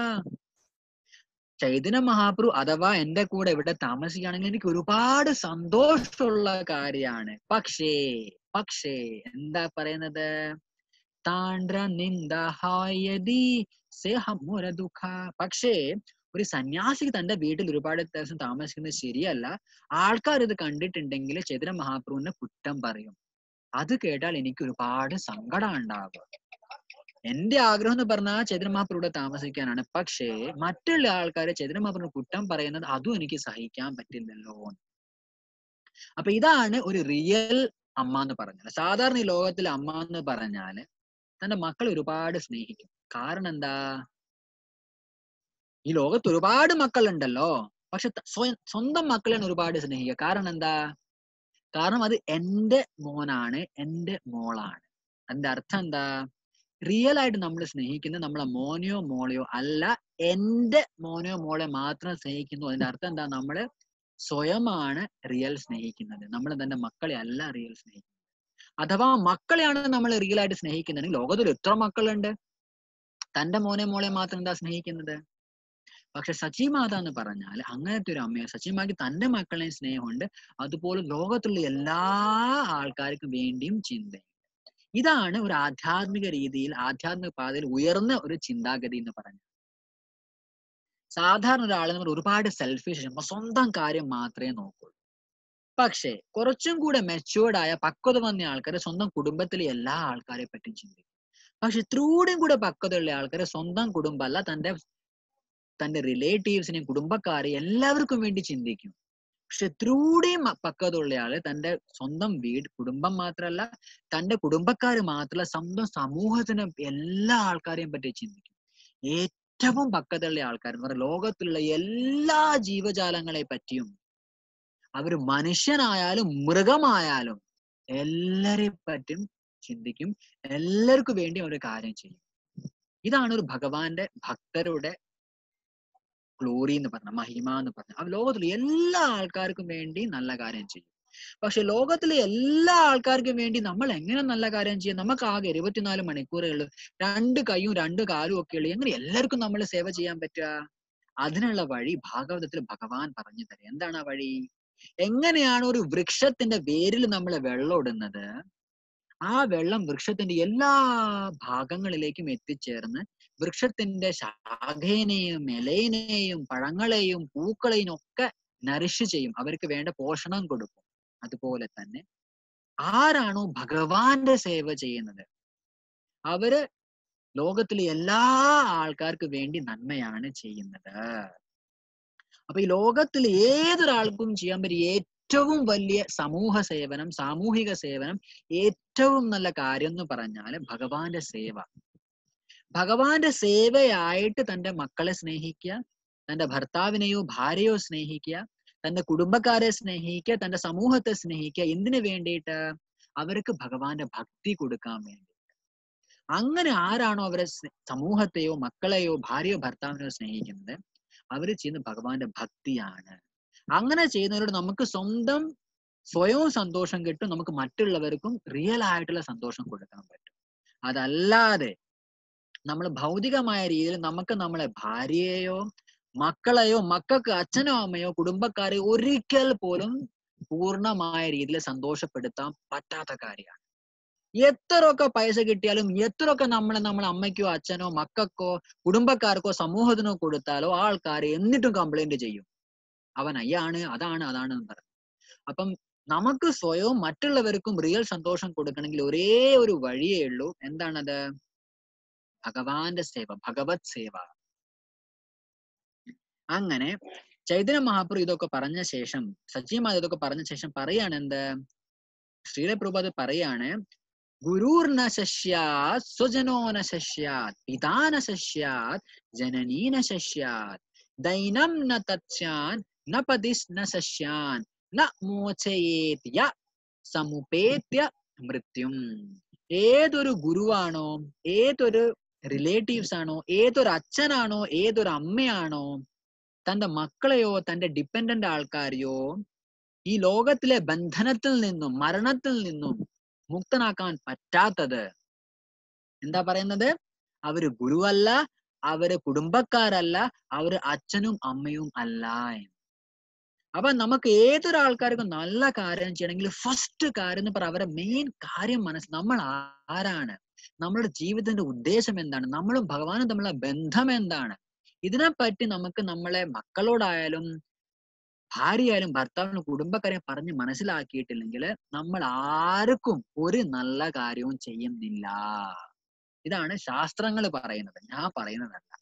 ചൈതന്യ മഹാപ്രഭു അഥവാ എന്റെ കൂടെ ഇവിടെ താമസിക്കുകയാണെങ്കിൽ എനിക്ക് ഒരുപാട് സന്തോഷമുള്ള കാര്യമാണ് പക്ഷേ പക്ഷേ എന്താ പറയുന്നത് താണ്ട്ര നിന്ദ ഹായതി സേ ഹമുര ദുഃഖ പക്ഷേ ഒരു സന്യാസിക്ക് തന്റെ വീട്ടിൽ ഒരുപാട് ദിവസം താമസിക്കുന്നത് ശരിയല്ല ആൾക്കാർ ഇത് കണ്ടിട്ടുണ്ടെങ്കിൽ ചൈതന്യ മഹാപ്രഭുവിനെ കുറ്റം പറയും അത് കേട്ടാൽ എനിക്ക് ഒരുപാട് സങ്കടം ഉണ്ടാകും എന്റെ ആഗ്രഹം എന്ന് പറഞ്ഞാൽ ചൈതന്യ മഹാപ്രഭുവിടെ താമസിക്കാനാണ് പക്ഷേ മറ്റുള്ള ആൾക്കാരെ ചൈതന്യ മഹാപ്രഭുവിനെ കുറ്റം പറയുന്നത് അതും എനിക്ക് സഹിക്കാൻ പറ്റില്ലല്ലോ അപ്പൊ ഇതാണ് ഒരു റിയൽ അമ്മ എന്ന് പറഞ്ഞാൽ സാധാരണ ഈ ലോകത്തിലെ അമ്മ എന്ന് പറഞ്ഞാല് തന്റെ മക്കളെ ഒരുപാട് സ്നേഹിക്കും കാരണം എന്താ ഈ ലോകത്ത് ഒരുപാട് മക്കളുണ്ടല്ലോ പക്ഷെ ത- സ്വയം സ്വന്തം മക്കളെയാണ് ഒരുപാട് സ്നേഹിക്കുക കാരണം എന്താ കാരണം അത് എന്റെ മോനാണ് എന്റെ മോളാണ് അതിന്റെ അർത്ഥം എന്താ റിയൽ ആയിട്ട് നമ്മൾ സ്നേഹിക്കുന്നത് നമ്മളെ മോനെയോ മോളെയോ അല്ല എന്റെ മോനെയോ മോളെ മാത്രം സ്നേഹിക്കുന്നു അതിന്റെ അർത്ഥം എന്താ നമ്മള് സ്വയമാണ് റിയൽ സ്നേഹിക്കുന്നത് നമ്മൾ തന്റെ മക്കളെ അല്ല റിയൽ സ്നേഹിക്കുന്നത് അഥവാ മക്കളെയാണ് നമ്മൾ റിയൽ ആയിട്ട് സ്നേഹിക്കുന്നുണ്ടെങ്കിൽ ലോകത്തിൽ എത്ര മക്കളുണ്ട് തന്റെ മോനെ മോളെ മാത്രം എന്താ സ്നേഹിക്കുന്നത് പക്ഷെ സച്ചിമാത എന്ന് പറഞ്ഞാൽ അങ്ങനത്തെ ഒരു അമ്മയോ സച്ചിമാക്ക് തന്റെ മക്കളെ സ്നേഹമുണ്ട് അതുപോലെ ലോകത്തുള്ള എല്ലാ ആൾക്കാർക്കും വേണ്ടിയും ചിന്തയുണ്ട് ഇതാണ് ഒരു ആധ്യാത്മിക രീതിയിൽ ആധ്യാത്മിക പാതയിൽ ഉയർന്ന ഒരു ചിന്താഗതി എന്ന് പറഞ്ഞത് സാധാരണ ഒരാൾ നമ്മൾ ഒരുപാട് സെൽഫിഷ് സ്വന്തം കാര്യം മാത്രമേ നോക്കുള്ളൂ പക്ഷേ കുറച്ചും കൂടെ മെച്ചുവേർഡ് ആയ പക്വത വന്ന ആൾക്കാരെ സ്വന്തം കുടുംബത്തിലെ എല്ലാ ആൾക്കാരെ പറ്റിയും ചിന്തിക്കും പക്ഷെ ഇത്രൂടെയും കൂടെ പക്വതയുള്ള ആൾക്കാരെ സ്വന്തം കുടുംബമല്ല തന്റെ തന്റെ റിലേറ്റീവ്സിനെയും കുടുംബക്കാരെ എല്ലാവർക്കും വേണ്ടി ചിന്തിക്കും പക്ഷെ ഇത്രൂടെയും പക്വത ഉള്ള ആള് തന്റെ സ്വന്തം വീട് കുടുംബം മാത്രമല്ല തന്റെ കുടുംബക്കാര് മാത്രമല്ല സ്വന്തം സമൂഹത്തിന് എല്ലാ ആൾക്കാരെയും പറ്റി ചിന്തിക്കും ഏറ്റവും പക്വതയുള്ള ആൾക്കാർ എന്ന് പറഞ്ഞാൽ ലോകത്തിലുള്ള എല്ലാ ജീവജാലങ്ങളെ പറ്റിയും അവര് മനുഷ്യനായാലും മൃഗമായാലും എല്ലാരെ പറ്റിയും ചിന്തിക്കും എല്ലാവർക്കും വേണ്ടി ഒരു കാര്യം ചെയ്യും ഇതാണ് ഒരു ഭഗവാന്റെ ഭക്തരുടെ ഗ്ലോറി എന്ന് പറഞ്ഞ മഹിമ എന്ന് പറഞ്ഞ ആ ലോകത്തിലെ എല്ലാ ആൾക്കാർക്കും വേണ്ടി നല്ല കാര്യം ചെയ്യും പക്ഷെ ലോകത്തിലെ എല്ലാ ആൾക്കാർക്കും വേണ്ടി നമ്മൾ എങ്ങനെ നല്ല കാര്യം ചെയ്യും നമുക്ക് ആകെ ഇരുപത്തിനാല് മണിക്കൂറേ ഉള്ളൂ രണ്ട് കൈയും രണ്ട് കാലും ഒക്കെ ഉള്ളു എങ്ങനെ എല്ലാവർക്കും നമ്മൾ സേവ ചെയ്യാൻ പറ്റുക അതിനുള്ള വഴി ഭാഗവതത്തിൽ ഭഗവാൻ പറഞ്ഞു തരാം എന്താണ് ആ വഴി എങ്ങനെയാണ് ഒരു വൃക്ഷത്തിന്റെ വേരിൽ നമ്മൾ വെള്ളം ഇടുന്നത് ആ വെള്ളം വൃക്ഷത്തിന്റെ എല്ലാ ഭാഗങ്ങളിലേക്കും എത്തിച്ചേർന്ന് വൃക്ഷത്തിന്റെ ശാഖേനെയും ഇലയിനെയും പഴങ്ങളെയും പൂക്കളെയും ഒക്കെ നരിഷ് ചെയ്യും അവർക്ക് വേണ്ട പോഷണം കൊടുക്കും അതുപോലെ തന്നെ ആരാണോ ഭഗവാന്റെ സേവ ചെയ്യുന്നത് അവര് ലോകത്തിലെ എല്ലാ ആൾക്കാർക്ക് വേണ്ടി നന്മയാണ് ചെയ്യുന്നത് അപ്പൊ ഈ ലോകത്തിൽ ഏതൊരാൾക്കും ചെയ്യാൻ പറ്റിയ ഏറ്റവും വലിയ സമൂഹ സേവനം സാമൂഹിക സേവനം ഏറ്റവും നല്ല കാര്യം എന്ന് പറഞ്ഞാല് ഭഗവാന്റെ സേവ ഭഗവാന്റെ സേവയായിട്ട് തന്റെ മക്കളെ സ്നേഹിക്കുക തന്റെ ഭർത്താവിനെയോ ഭാര്യയോ സ്നേഹിക്കുക തന്റെ കുടുംബക്കാരെ സ്നേഹിക്കുക തന്റെ സമൂഹത്തെ സ്നേഹിക്കുക എന്തിനു വേണ്ടിയിട്ട് അവർക്ക് ഭഗവാന്റെ ഭക്തി കൊടുക്കാൻ വേണ്ടി അങ്ങനെ ആരാണോ അവരെ സ്നേ- സമൂഹത്തെയോ മക്കളെയോ ഭാര്യയോ ഭർത്താവിനെയോ സ്നേഹിക്കുന്നത് അവര് ചെയ്യുന്ന ഭഗവാന്റെ ഭക്തിയാണ് അങ്ങനെ ചെയ്യുന്നവരോട് നമുക്ക് സ്വന്തം സ്വയവും സന്തോഷം കിട്ടും നമുക്ക് മറ്റുള്ളവർക്കും റിയൽ ആയിട്ടുള്ള സന്തോഷം കൊടുക്കാൻ പറ്റും അതല്ലാതെ നമ്മൾ ഭൗതികമായ രീതിയിൽ നമുക്ക് നമ്മളെ ഭാര്യയെയോ മക്കളെയോ മക്കൾക്ക് അച്ഛനോ അമ്മയോ കുടുംബക്കാരെ ഒരിക്കൽ പോലും പൂർണ്ണമായ രീതിയിൽ സന്തോഷപ്പെടുത്താൻ പറ്റാത്ത കാര്യമാണ് എത്രയൊക്കെ പൈസ കിട്ടിയാലും എത്രയൊക്കെ നമ്മളെ നമ്മളെ അമ്മയ്ക്കോ അച്ഛനോ മക്കൾക്കോ കുടുംബക്കാർക്കോ സമൂഹത്തിനോ കൊടുത്താലോ ആൾക്കാർ എന്നിട്ടും കംപ്ലൈന്റ് ചെയ്യും അവൻ അയ്യാണ് അതാണ് അതാണ് എന്ന് പറയും അപ്പം നമുക്ക് സ്വയവും മറ്റുള്ളവർക്കും റിയൽ സന്തോഷം കൊടുക്കണമെങ്കിൽ ഒരേ ഒരു വഴിയേ ഉള്ളൂ എന്താണത് ഭഗവാന്റെ സേവ ഭഗവത് സേവ അങ്ങനെ ചൈതന്യ മഹാപ്രഭു ഇതൊക്കെ പറഞ്ഞ ശേഷം സജീവമായ ഇതൊക്കെ പറഞ്ഞ ശേഷം പറയാണ് എന്ത് ശ്രീലപ്രഭു അത് പറയാണ് ഗുരുർന ശശ്യാത് സ്വജനോ ന ശശ്യാത് പിതാ ന ശശ്യാത് ജനനീ ന ശശ്യാത് ദൈനം ന തത്സ്യാൻ ന പതിസ് ന ശശ്യാൻ ന മോചയേത് യ സമുപേത്യ മൃത്യും ഏതൊരു ഗുരുവാണോ ഏതൊരു റിലേറ്റീവ്സ് ആണോ ഏതൊരു അച്ഛനാണോ ഏതൊരു അമ്മയാണോ തന്റെ മക്കളെയോ തന്റെ ഡിപ്പെൻഡന്റ് ആൾക്കാരെയോ ഈ ലോകത്തിലെ ബന്ധനത്തിൽ നിന്നും മരണത്തിൽ നിന്നും മുക്തനാക്കാൻ പറ്റാത്തത് എന്താ പറയുന്നത് അവര് ഗുരുവല്ല അവര് കുടുംബക്കാരല്ല അവര് അച്ഛനും അമ്മയും അല്ല എന്ന് അപ്പൊ നമുക്ക് ഏതൊരാൾക്കാർക്കും നല്ല കാര്യം ചെയ്യണമെങ്കിൽ ഫസ്റ്റ് കാര്യം എന്ന് പറ അവരെ മെയിൻ കാര്യം മനസ്സ് നമ്മൾ ആരാണ് നമ്മുടെ ജീവിതത്തിന്റെ ഉദ്ദേശം എന്താണ് നമ്മളും ഭഗവാനും തമ്മിലുള്ള ബന്ധം എന്താണ് ഇതിനെപ്പറ്റി നമുക്ക് നമ്മളെ മക്കളോടായാലും ഭാര്യയായാലും ഭർത്താവിനും കുടുംബക്കാരെയും പറഞ്ഞ് മനസ്സിലാക്കിയിട്ടില്ലെങ്കിൽ നമ്മൾ ആർക്കും ഒരു നല്ല കാര്യവും ചെയ്യുന്നില്ല ഇതാണ് ശാസ്ത്രങ്ങൾ പറയുന്നത് ഞാൻ പറയുന്നതല്ല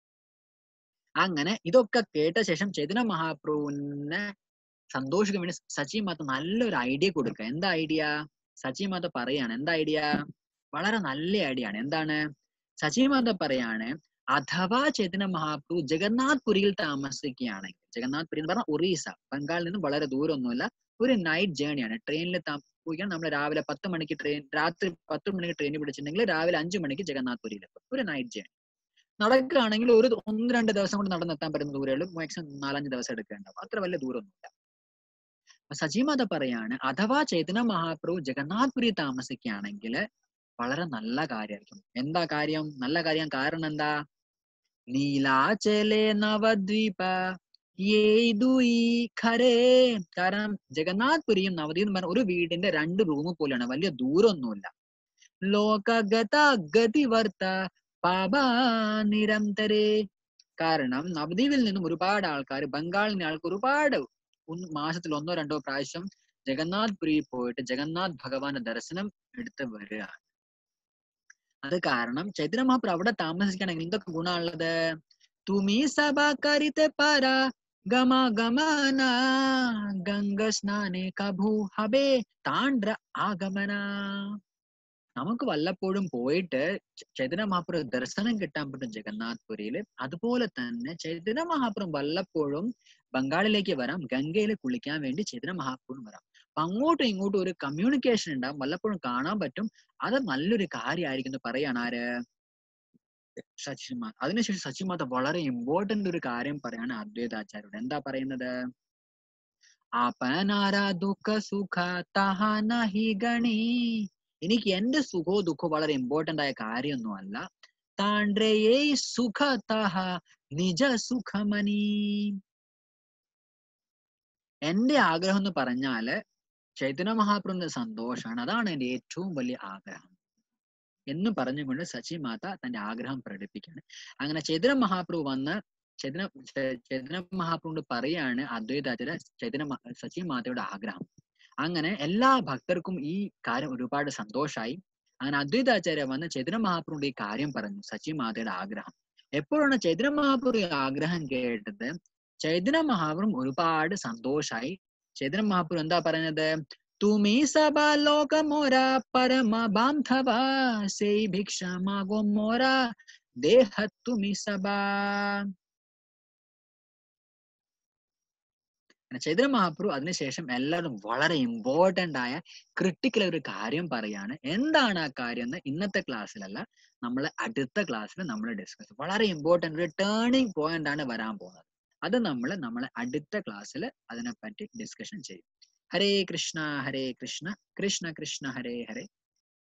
അങ്ങനെ ഇതൊക്കെ കേട്ട ശേഷം ചൈതന്യ മഹാപ്രഭുവിനെ സന്തോഷിക്കാൻ വേണ്ടി സച്ചി മാത്ത നല്ലൊരു ഐഡിയ കൊടുക്കുക എന്താ ഐഡിയ സച്ചി മാത്ത പറയാണ് എന്താ ഐഡിയ വളരെ നല്ല ഐഡിയ ആണ് എന്താണ് സച്ചി മാത പറയാണ് അഥവാ ചൈതന്യ മഹാപ്രഭു ജഗന്നാഥ് പുരിയിൽ താമസിക്കുകയാണെങ്കിൽ ജഗന്നാഥ് പുരി എന്ന് പറഞ്ഞാൽ ഒറീസ ബംഗാളിൽ നിന്ന് വളരെ ദൂരമൊന്നുമില്ല ഒരു നൈറ്റ് ജേണിയാണ് ട്രെയിനിൽ പോയിക്കാൻ നമ്മൾ രാവിലെ പത്ത് മണിക്ക് ട്രെയിൻ രാത്രി പത്ത് മണിക്ക് ട്രെയിൻ പിടിച്ചിട്ടുണ്ടെങ്കിൽ രാവിലെ അഞ്ചു മണിക്ക് ജഗന്നാഥ് പുരിയിലെത്തും ഒരു നൈറ്റ് ജേണി നടക്കുകയാണെങ്കിൽ ഒരു ഒന്ന് രണ്ട് ദിവസം കൊണ്ട് നടന്നെത്താൻ പറ്റുന്ന ദൂരേ ഉള്ളൂ മാക്സിമം നാലഞ്ച് ദിവസം എടുക്കേണ്ടാവും അത്ര വലിയ ദൂരമൊന്നുമില്ല അപ്പൊ സജീമാത പറയാണ് അഥവാ ചൈതന്യ മഹാപ്രഭു ജഗന്നാഥ് പുരി താമസിക്കുകയാണെങ്കിൽ വളരെ നല്ല കാര്യമായിരിക്കും എന്താ കാര്യം നല്ല കാര്യം കാരണം എന്താ നീലാചലെ നവദ്വീപ ഏതുയി ഖരേ കാരണം ജഗന്നാഥ് പുരിയും നവദ്വീപ് എന്ന് പറഞ്ഞ ഒരു വീടിന്റെ രണ്ട് റൂം പോലെയാണ് വലിയ ദൂരമൊന്നുമില്ല ലോകഗത ഗതിവർത്ത പാപ നിരന്തരേ കാരണം നവദ്വീപിൽ നിന്നും ഒരുപാട് ആൾക്കാർ ബംഗാളിലെ ആൾക്ക് ഒരുപാട് ഒന്ന് മാസത്തിൽ ഒന്നോ രണ്ടോ പ്രാവശ്യം ജഗന്നാഥ് പുരിയിൽ പോയിട്ട് ജഗന്നാഥ് ഭഗവാന്റെ ദർശനം എടുത്ത് വരിക അത് കാരണം ചൈതന്യ മഹാപ്രഭു അവിടെ താമസിക്കണമെങ്കിൽ എന്തൊക്കെ ഗുണമുള്ളത് തുമി സഭ കരിത്തെ പാര ഗമ ഗമന ഗംഗ സ്നാനെ കഭു ഹബേ താണ്ട്ര ആഗമന നമുക്ക് വല്ലപ്പോഴും പോയിട്ട് ച- ചൈതന്യ മഹാപ്രഭു ദർശനം കിട്ടാൻ പറ്റും ജഗന്നാഥ് പുരിയിൽ അതുപോലെ തന്നെ ചൈതന്യ മഹാപ്രഭു വല്ലപ്പോഴും ബംഗാളിലേക്ക് വരാം ഗംഗയിൽ കുളിക്കാൻ വേണ്ടി ചൈതന്യ മഹാപ്രഭു വരാം അപ്പൊ അങ്ങോട്ടും ഇങ്ങോട്ടും ഒരു കമ്മ്യൂണിക്കേഷൻ ഉണ്ടാവും വല്ലപ്പോഴും കാണാൻ പറ്റും അത് നല്ലൊരു കാര്യമായിരിക്കും എന്ന് പറയാണ് ആര് സച്ചിമാത അതിനുശേഷം സച്ചിമാത വളരെ ഇമ്പോർട്ടന്റ് ഒരു കാര്യം പറയാണ് അദ്വൈതാചാര്യോട് എന്താ പറയുന്നത് ആപനാരാ ദുഃഖ സുഖ തഹനഹി ഗണി എനിക്ക് എന്റെ സുഖോ ദുഃഖോ വളരെ ഇമ്പോർട്ടന്റ് ആയ കാര്യമൊന്നും അല്ല താണ്ട്രയേ സുഖ തഹ നിജ സുഖമനി എന്റെ ആഗ്രഹം എന്ന് പറഞ്ഞാല് ചൈതന്യ മഹാപ്രഭുവിന്റെ സന്തോഷമാണ് അതാണ് എന്റെ ഏറ്റവും വലിയ ആഗ്രഹം എന്ന് പറഞ്ഞുകൊണ്ട് സച്ചി മാത തന്റെ ആഗ്രഹം പ്രകടിപ്പിക്കുകയാണ് അങ്ങനെ ചൈതന്യ മഹാപ്രഭു വന്ന് ചൈതന്യ ചൈ- ചൈതന്യ മഹാപ്രഭുവിനോട് പറയാണ് അദ്വൈതാചാര്യ ചൈതന്യ മ- സച്ചി മാതയുടെ ആഗ്രഹം അങ്ങനെ എല്ലാ ഭക്തർക്കും ഈ കാര്യം ഒരുപാട് സന്തോഷായി അങ്ങനെ അദ്വൈതാചാര്യ വന്ന് ചൈതന്യ മഹാപ്രഭുവിന്റെ ഈ കാര്യം പറഞ്ഞു സച്ചി മാതയുടെ ആഗ്രഹം എപ്പോഴാണ് ചൈതന്യ മഹാപ്രഭു ഈ ആഗ്രഹം കേട്ടത് ചൈതന്യ മഹാപ്രഭു ഒരുപാട് സന്തോഷായി ചൈതന്യ മഹാപ്രഭു എന്താ പറയുന്നത് തുമി സഭ ലോക മോര പരമ ബാന്ധവ സേ ഭിക്ഷ മാഗോ മോര ദേഹ തുമി സഭ അങ്ങനെ ചൈതന്യ മഹാപ്രഭു അതിനുശേഷം എല്ലാവരും വളരെ ഇമ്പോർട്ടന്റ് ആയ ക്രിട്ടിക്കൽ ഒരു കാര്യം പറയാണ് എന്താണ് ആ കാര്യം എന്ന് ഇന്നത്തെ ക്ലാസ്സിലല്ല നമ്മൾ അടുത്ത ക്ലാസ്സിൽ നമ്മൾ ഡിസ്കസ് വളരെ ഇമ്പോർട്ടന്റ് ഒരു ടേണിംഗ് പോയിന്റ് ആണ് വരാൻ പോകുന്നത് അത് നമ്മൾ നമ്മളെ അടുത്ത ക്ലാസ്സിൽ അതിനെപ്പറ്റി ഡിസ്കഷൻ ചെയ്യും ഹരേ കൃഷ്ണ ഹരേ കൃഷ്ണ കൃഷ്ണ കൃഷ്ണ ഹരേ ഹരേ